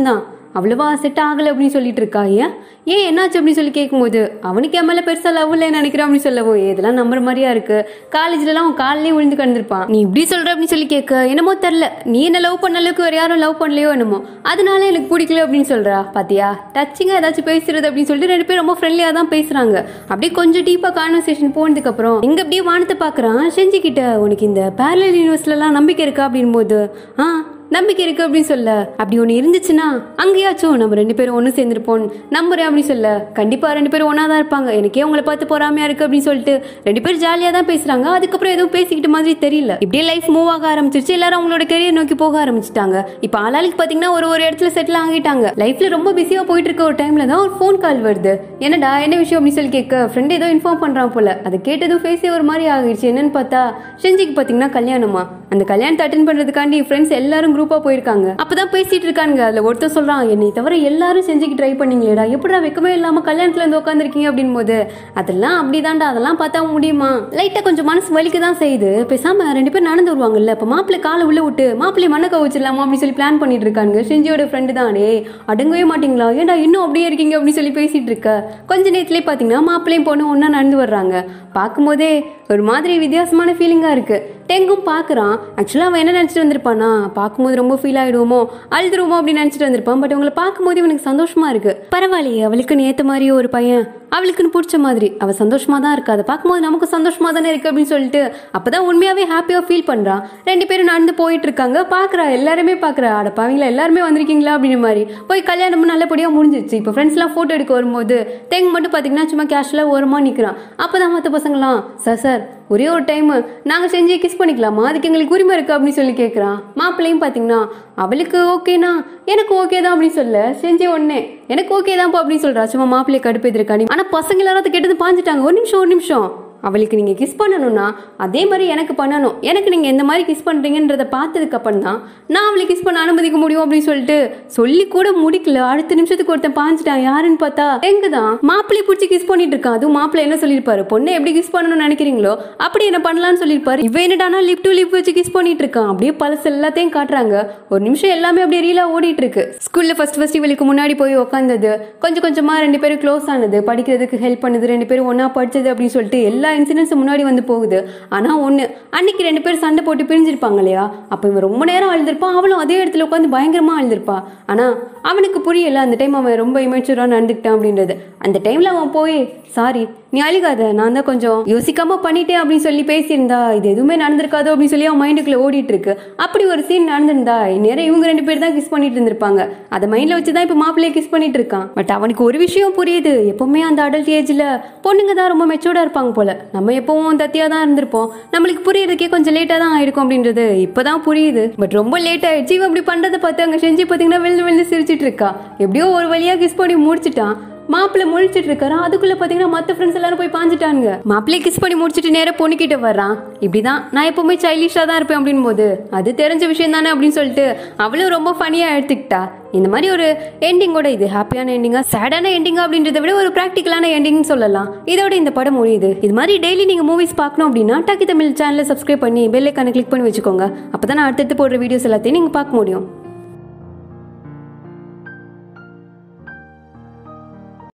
அவ்வளவா செட் ஆகலை அப்படின்னு சொல்லிட்டு இருக்கா ஏன் ஏன் என்னாச்சு அப்படின்னு சொல்லி கேட்கும்போது அவனுக்கு என் மேலே பெருசாக லவ் இல்லைன்னு நினைக்கிறேன் அப்படின்னு சொல்லவோ இதெல்லாம் நம்புற மாதிரியா இருக்கு காலேஜ்லலாம் அவன் காலையிலே விழுந்து கிடந்திருப்பான் நீ இப்படி சொல்ற அப்படின்னு சொல்லி கேட்க என்னமோ தெரில நீ என்ன லவ் பண்ண அளவுக்கு வேற யாரும் லவ் பண்ணலையோ என்னமோ அதனால எனக்கு பிடிக்கல அப்படின்னு சொல்றா பாத்தியா டச்சிங்கா ஏதாச்சும் பேசுறது அப்படின்னு சொல்லிட்டு ரெண்டு பேரும் ரொம்ப ஃப்ரெண்ட்லியா தான் பேசுறாங்க அப்படியே கொஞ்சம் டீப்பா கான்வர்சேஷன் போனதுக்கு அப்புறம் இங்க அப்படியே வானத்தை பாக்குறான் செஞ்சு கிட்ட உனக்கு இந்த பேரலல் யூனிவர்ஸ்ல எல்லாம் நம்பிக்கை இருக்கா அப்படின் போது ஆ நம்பிக்கை இருக்கு அப்படின்னு சொல்ல அப்படி ஒன்று இருந்துச்சுன்னா அங்கேயாச்சும் நம்ம ரெண்டு பேரும் ஒன்று சேர்ந்துருப்போம் நம்புறேன் அப்படின்னு சொல்ல கண்டிப்பா ரெண்டு பேரும் ஒன்றா தான் இருப்பாங்க எனக்கே உங்களை பார்த்து பொறாமையா இருக்கு அப்படின்னு சொல்லிட்டு ரெண்டு பேரும் ஜாலியாக தான் பேசுறாங்க அதுக்கப்புறம் எதுவும் பேசிக்கிட்ட மாதிரி தெரியல இப்படியே லைஃப் மூவ் ஆக ஆரம்பிச்சிருச்சு எல்லாரும் அவங்களோட கெரியர் நோக்கி போக ஆரம்பிச்சிட்டாங்க இப்போ ஆளாளுக்கு பார்த்தீங்கன்னா ஒரு ஒரு இடத்துல செட்டில் ஆகிட்டாங்க லைஃப்ல ரொம்ப பிஸியாக போயிட்டு இருக்க ஒரு டைம்ல தான் ஒரு ஃபோன் கால் வருது என்னடா என்ன விஷயம் அப்படின்னு சொல்லி கேட்க ஃப்ரெண்ட் ஏதோ இன்ஃபார்ம் பண்றான் போல அதை கேட்டதும் ஃபேஸே ஒரு மாதிரி ஆகிடுச்சு என்னன்னு பார்த்தா செஞ்சிக்கு பார்த்தீங்கன்னா கல்யாணமா அந்த கல்யாணத்தை அட்டன் பண்றதுக்காண்டி ஃப்ரெண்ட்ஸ் எல்லாரும் குரூப்பா போயிருக்காங்க அப்பதான் பேசிட்டு இருக்காங்க அதுல ஒருத்தர் சொல்றான் என்னை தவிர எல்லாரும் செஞ்சுக்கு ட்ரை பண்ணீங்களேடா எப்படிடா வெக்கமே இல்லாம கல்யாணத்துல இருந்து உட்காந்துருக்கீங்க அப்படின் போது அதெல்லாம் அப்படிதான்டா அதெல்லாம் பார்த்தா முடியுமா லைட்டா கொஞ்சம் மனசு வலிக்க தான் செய்யுது பேசாம ரெண்டு பேர் நடந்து வருவாங்கல்ல இப்ப மாப்பிள்ளை காலை உள்ள விட்டு மாப்பிள்ளை மண்ணை கவிச்சிடலாமா அப்படின்னு சொல்லி பிளான் பண்ணிட்டு இருக்காங்க செஞ்சியோட ஃப்ரெண்டு தான் டே அடங்கவே மாட்டீங்களா ஏன்டா இன்னும் அப்படியே இருக்கீங்க அப்படின்னு சொல்லி பேசிட்டு இருக்க கொஞ்ச நேரத்துலயே பாத்தீங்கன்னா மாப்பிள்ளையும் பொண்ணு ஒண்ணா நடந்து வர்றாங்க பார்க்கும்போதே ஒரு மாதிரி வித்தியாசமான ஃபீலிங்காக இருக்கு டெங்கும் பார்க்குறான் ஆக்சுவலாக அவன் என்ன நினச்சிட்டு வந்திருப்பானா பார்க்கும்போது ரொம்ப ஃபீல் ஆகிடுவோமோ அழுதுருவோமோ அப்படின்னு நினச்சிட்டு வந்திருப்பான் பட் அவங்களை பார்க்கும்போது இவனுக்கு சந்தோஷமா இருக்கு பரவாயில்லையே அவளுக்குன்னு ஏற்ற மாதிரியே ஒரு பையன் அவளுக்குன்னு பிடிச்ச மாதிரி அவள் சந்தோஷமா தான் இருக்கா அதை பார்க்கும்போது நமக்கு சந்தோஷமா தானே இருக்கு அப்படின்னு சொல்லிட்டு அப்பதான் உண்மையாவே ஹாப்பியாக ஃபீல் பண்ணுறான் ரெண்டு பேரும் நடந்து போயிட்டு இருக்காங்க பார்க்குறா எல்லாருமே பார்க்குறா அட பாவீங்களா எல்லாருமே வந்திருக்கீங்களா அப்படின்னு மாதிரி போய் கல்யாணமும் நல்லபடியாக முடிஞ்சிச்சு இப்போ ஃப்ரெண்ட்ஸ்லாம் ஃபோட்டோ எடுக்க வரும்போது தெங்கு மட்டும் பார்த்தீங்கன்னா சும்மா கேஷுவலாக ஓரமாக நிற்கிறான் அப்போ தான் மற்ற பசங்களாம் சார் சார் ஒரே ஒரு டைம் நாங்கள் செஞ்சு கிஸ் பண்ணிக்கலாமா அதுக்கு எங்களுக்கு உரிமை இருக்கு அப்படின்னு சொல்லி கேட்குறான் மாப்பிள்ளையும் பார்த்தீங்கன்னா அவளுக்கு ஓகேனா எனக்கு ஓகே தான் அப்படின்னு சொல்ல செஞ்சே ஒன்னே எனக்கு ஓகே தான்ப்பா அப்படின்னு சொல்றா சும்மா மாப்பிள்ளையை கடுப்பு எதிர்க்காணி ஆனால் பசங்க எல்லாரும் அதை கெட்டது பாஞ்சிட்டாங்க ஒரு நிமிஷம் ஒரு நிமிஷம் அவளுக்கு நீங்கள் கிஸ் பண்ணணும்னா அதே மாதிரி எனக்கு பண்ணணும் எனக்கு நீங்கள் எந்த மாதிரி கிஸ் பண்ணுறீங்கன்றத பார்த்ததுக்கு அப்புறம் தான் நான் அவளை கிஸ் பண்ண அனுமதிக்க முடியும் அப்படின்னு சொல்லிட்டு சொல்லி கூட முடிக்கல அடுத்த நிமிஷத்துக்கு ஒருத்தன் பாஞ்சிட்டான் யாருன்னு பார்த்தா எங்க தான் மாப்பிள்ளை பிடிச்சி கிஸ் பண்ணிட்டு இருக்கான் அதுவும் மாப்பிள்ளை என்ன சொல்லியிருப்பாரு பொண்ணை எப்படி கிஸ் பண்ணணும்னு நினைக்கிறீங்களோ அப்படி என்ன பண்ணலாம்னு சொல்லியிருப்பாரு இவன் என்னடானா லிப் டு லிப் வச்சு கிஸ் பண்ணிட்டு இருக்கான் அப்படியே பழசு எல்லாத்தையும் காட்டுறாங்க ஒரு நிமிஷம் எல்லாமே அப்படியே ரீலா ஓடிட்டு இருக்கு ஸ்கூல்ல ஃபர்ஸ்ட் ஃபர்ஸ்ட் இவளுக்கு முன்னாடி போய் உட்காந்தது கொஞ்சம் கொஞ்சமா ரெண்டு பேரும் க்ளோஸ் ஆனது படிக்கிறதுக்கு ஹெல்ப் பண்ணுது ரெண்டு பேரும் ஒண்ணா படிச்சது அப்படின்னு சொல்லிட்டு எல்லா இன்சிடென்ட்ஸும் முன்னாடி வந்து போகுது ஆனா ஒண்ணு அன்னைக்கு ரெண்டு பேரும் சண்டை போட்டு பிரிஞ்சிருப்பாங்க இல்லையா அப்ப இவன் ரொம்ப நேரம் அழுந்திருப்பான் அவளும் அதே இடத்துல உட்காந்து பயங்கரமா அழுந்திருப்பா ஆனா அவனுக்கு புரியல அந்த டைம் அவன் ரொம்ப இமேச்சூரா நடந்துக்கிட்டான் அப்படின்றது அந்த டைம்ல அவன் போய் சாரி நீ அழுகாத நான் தான் கொஞ்சம் யோசிக்காம பண்ணிட்டேன் அப்படின்னு சொல்லி பேசியிருந்தா இது எதுவுமே நடந்திருக்காதோ அப்படின்னு சொல்லி அவன் மைண்டுக்குள்ள ஓடிட்டு இருக்கு அப்படி ஒரு சீன் நடந்திருந்தா இந்நேரம் இவங்க ரெண்டு பேர் தான் கிஸ் பண்ணிட்டு இருந்திருப்பாங்க அதை மைண்ட்ல வச்சு தான் இப்போ மாப்பிள்ளைய கிஸ் பண்ணிட்டு இருக்கான் பட் அவனுக்கு ஒரு விஷயம் புரியுது எப்பவுமே அந்த அடல்ட் ஏஜ்ல பொண்ணுங்க தான் ரொம்ப மெச்சூர்டா இருப்பாங்க போல நம்ம எப்பவும் தத்தியா தான் இருந்திருப்போம் நம்மளுக்கு புரியறதுக்கே கொஞ்சம் லேட்டா தான் ஆயிருக்கும் அப்படின்றது இப்பதான் புரியுது பட் ரொம்ப லேட் ஆயிடுச்சு இவன் அப்படி பண்றதை பார்த்து அங்க செஞ்சு பாத்தீங்கன்னா விழுந்து விழுந்து சிரிச்சிட்டு இருக்கா எப்படியோ ஒரு வழியா கிஸ் பண்ணி முடிச்சிட்டான் மாப்பிள்ளை முழிச்சிட்டு இருக்காரு அதுக்குள்ள பாத்தீங்கன்னா மத்த ஃப்ரெண்ட்ஸ் எல்லாரும் போய் பாஞ்சிட்டாங்க மாப்பிள்ளை கிஸ் பண்ணி முடிச்சிட்டு நேரா பொண்ணுக்கிட்ட வர்றான் இப்படிதான் நான் எப்பவுமே சைல்டிஷா தான் இருப்பேன் அப்படின்னு போது அது தெரிஞ்ச விஷயம் தானே அப்படின்னு சொல்லிட்டு அவளும் ரொம்ப ஃபனியா எடுத்துக்கிட்டா இந்த மாதிரி ஒரு எண்டிங்கோட இது ஹாப்பியான எண்டிங்கா சேடான எண்டிங்கா அப்படின்றத விட ஒரு ப்ராக்டிக்கலான எண்டிங்னு சொல்லலாம் இதோட இந்த படம் முடியுது இது மாதிரி டெய்லி நீங்க மூவிஸ் பார்க்கணும் அப்படின்னா டாக்கி தமிழ் சேனலை சப்ஸ்கிரைப் பண்ணி பெல் ஐக்கானை கிளிக் பண்ணி வச்சுக்கோங்க அப்பதான் நான் அடுத்தடுத்து போடுற வீடியோஸ் எல்லாத்தையும் நீங்க பார்க்க முடியும்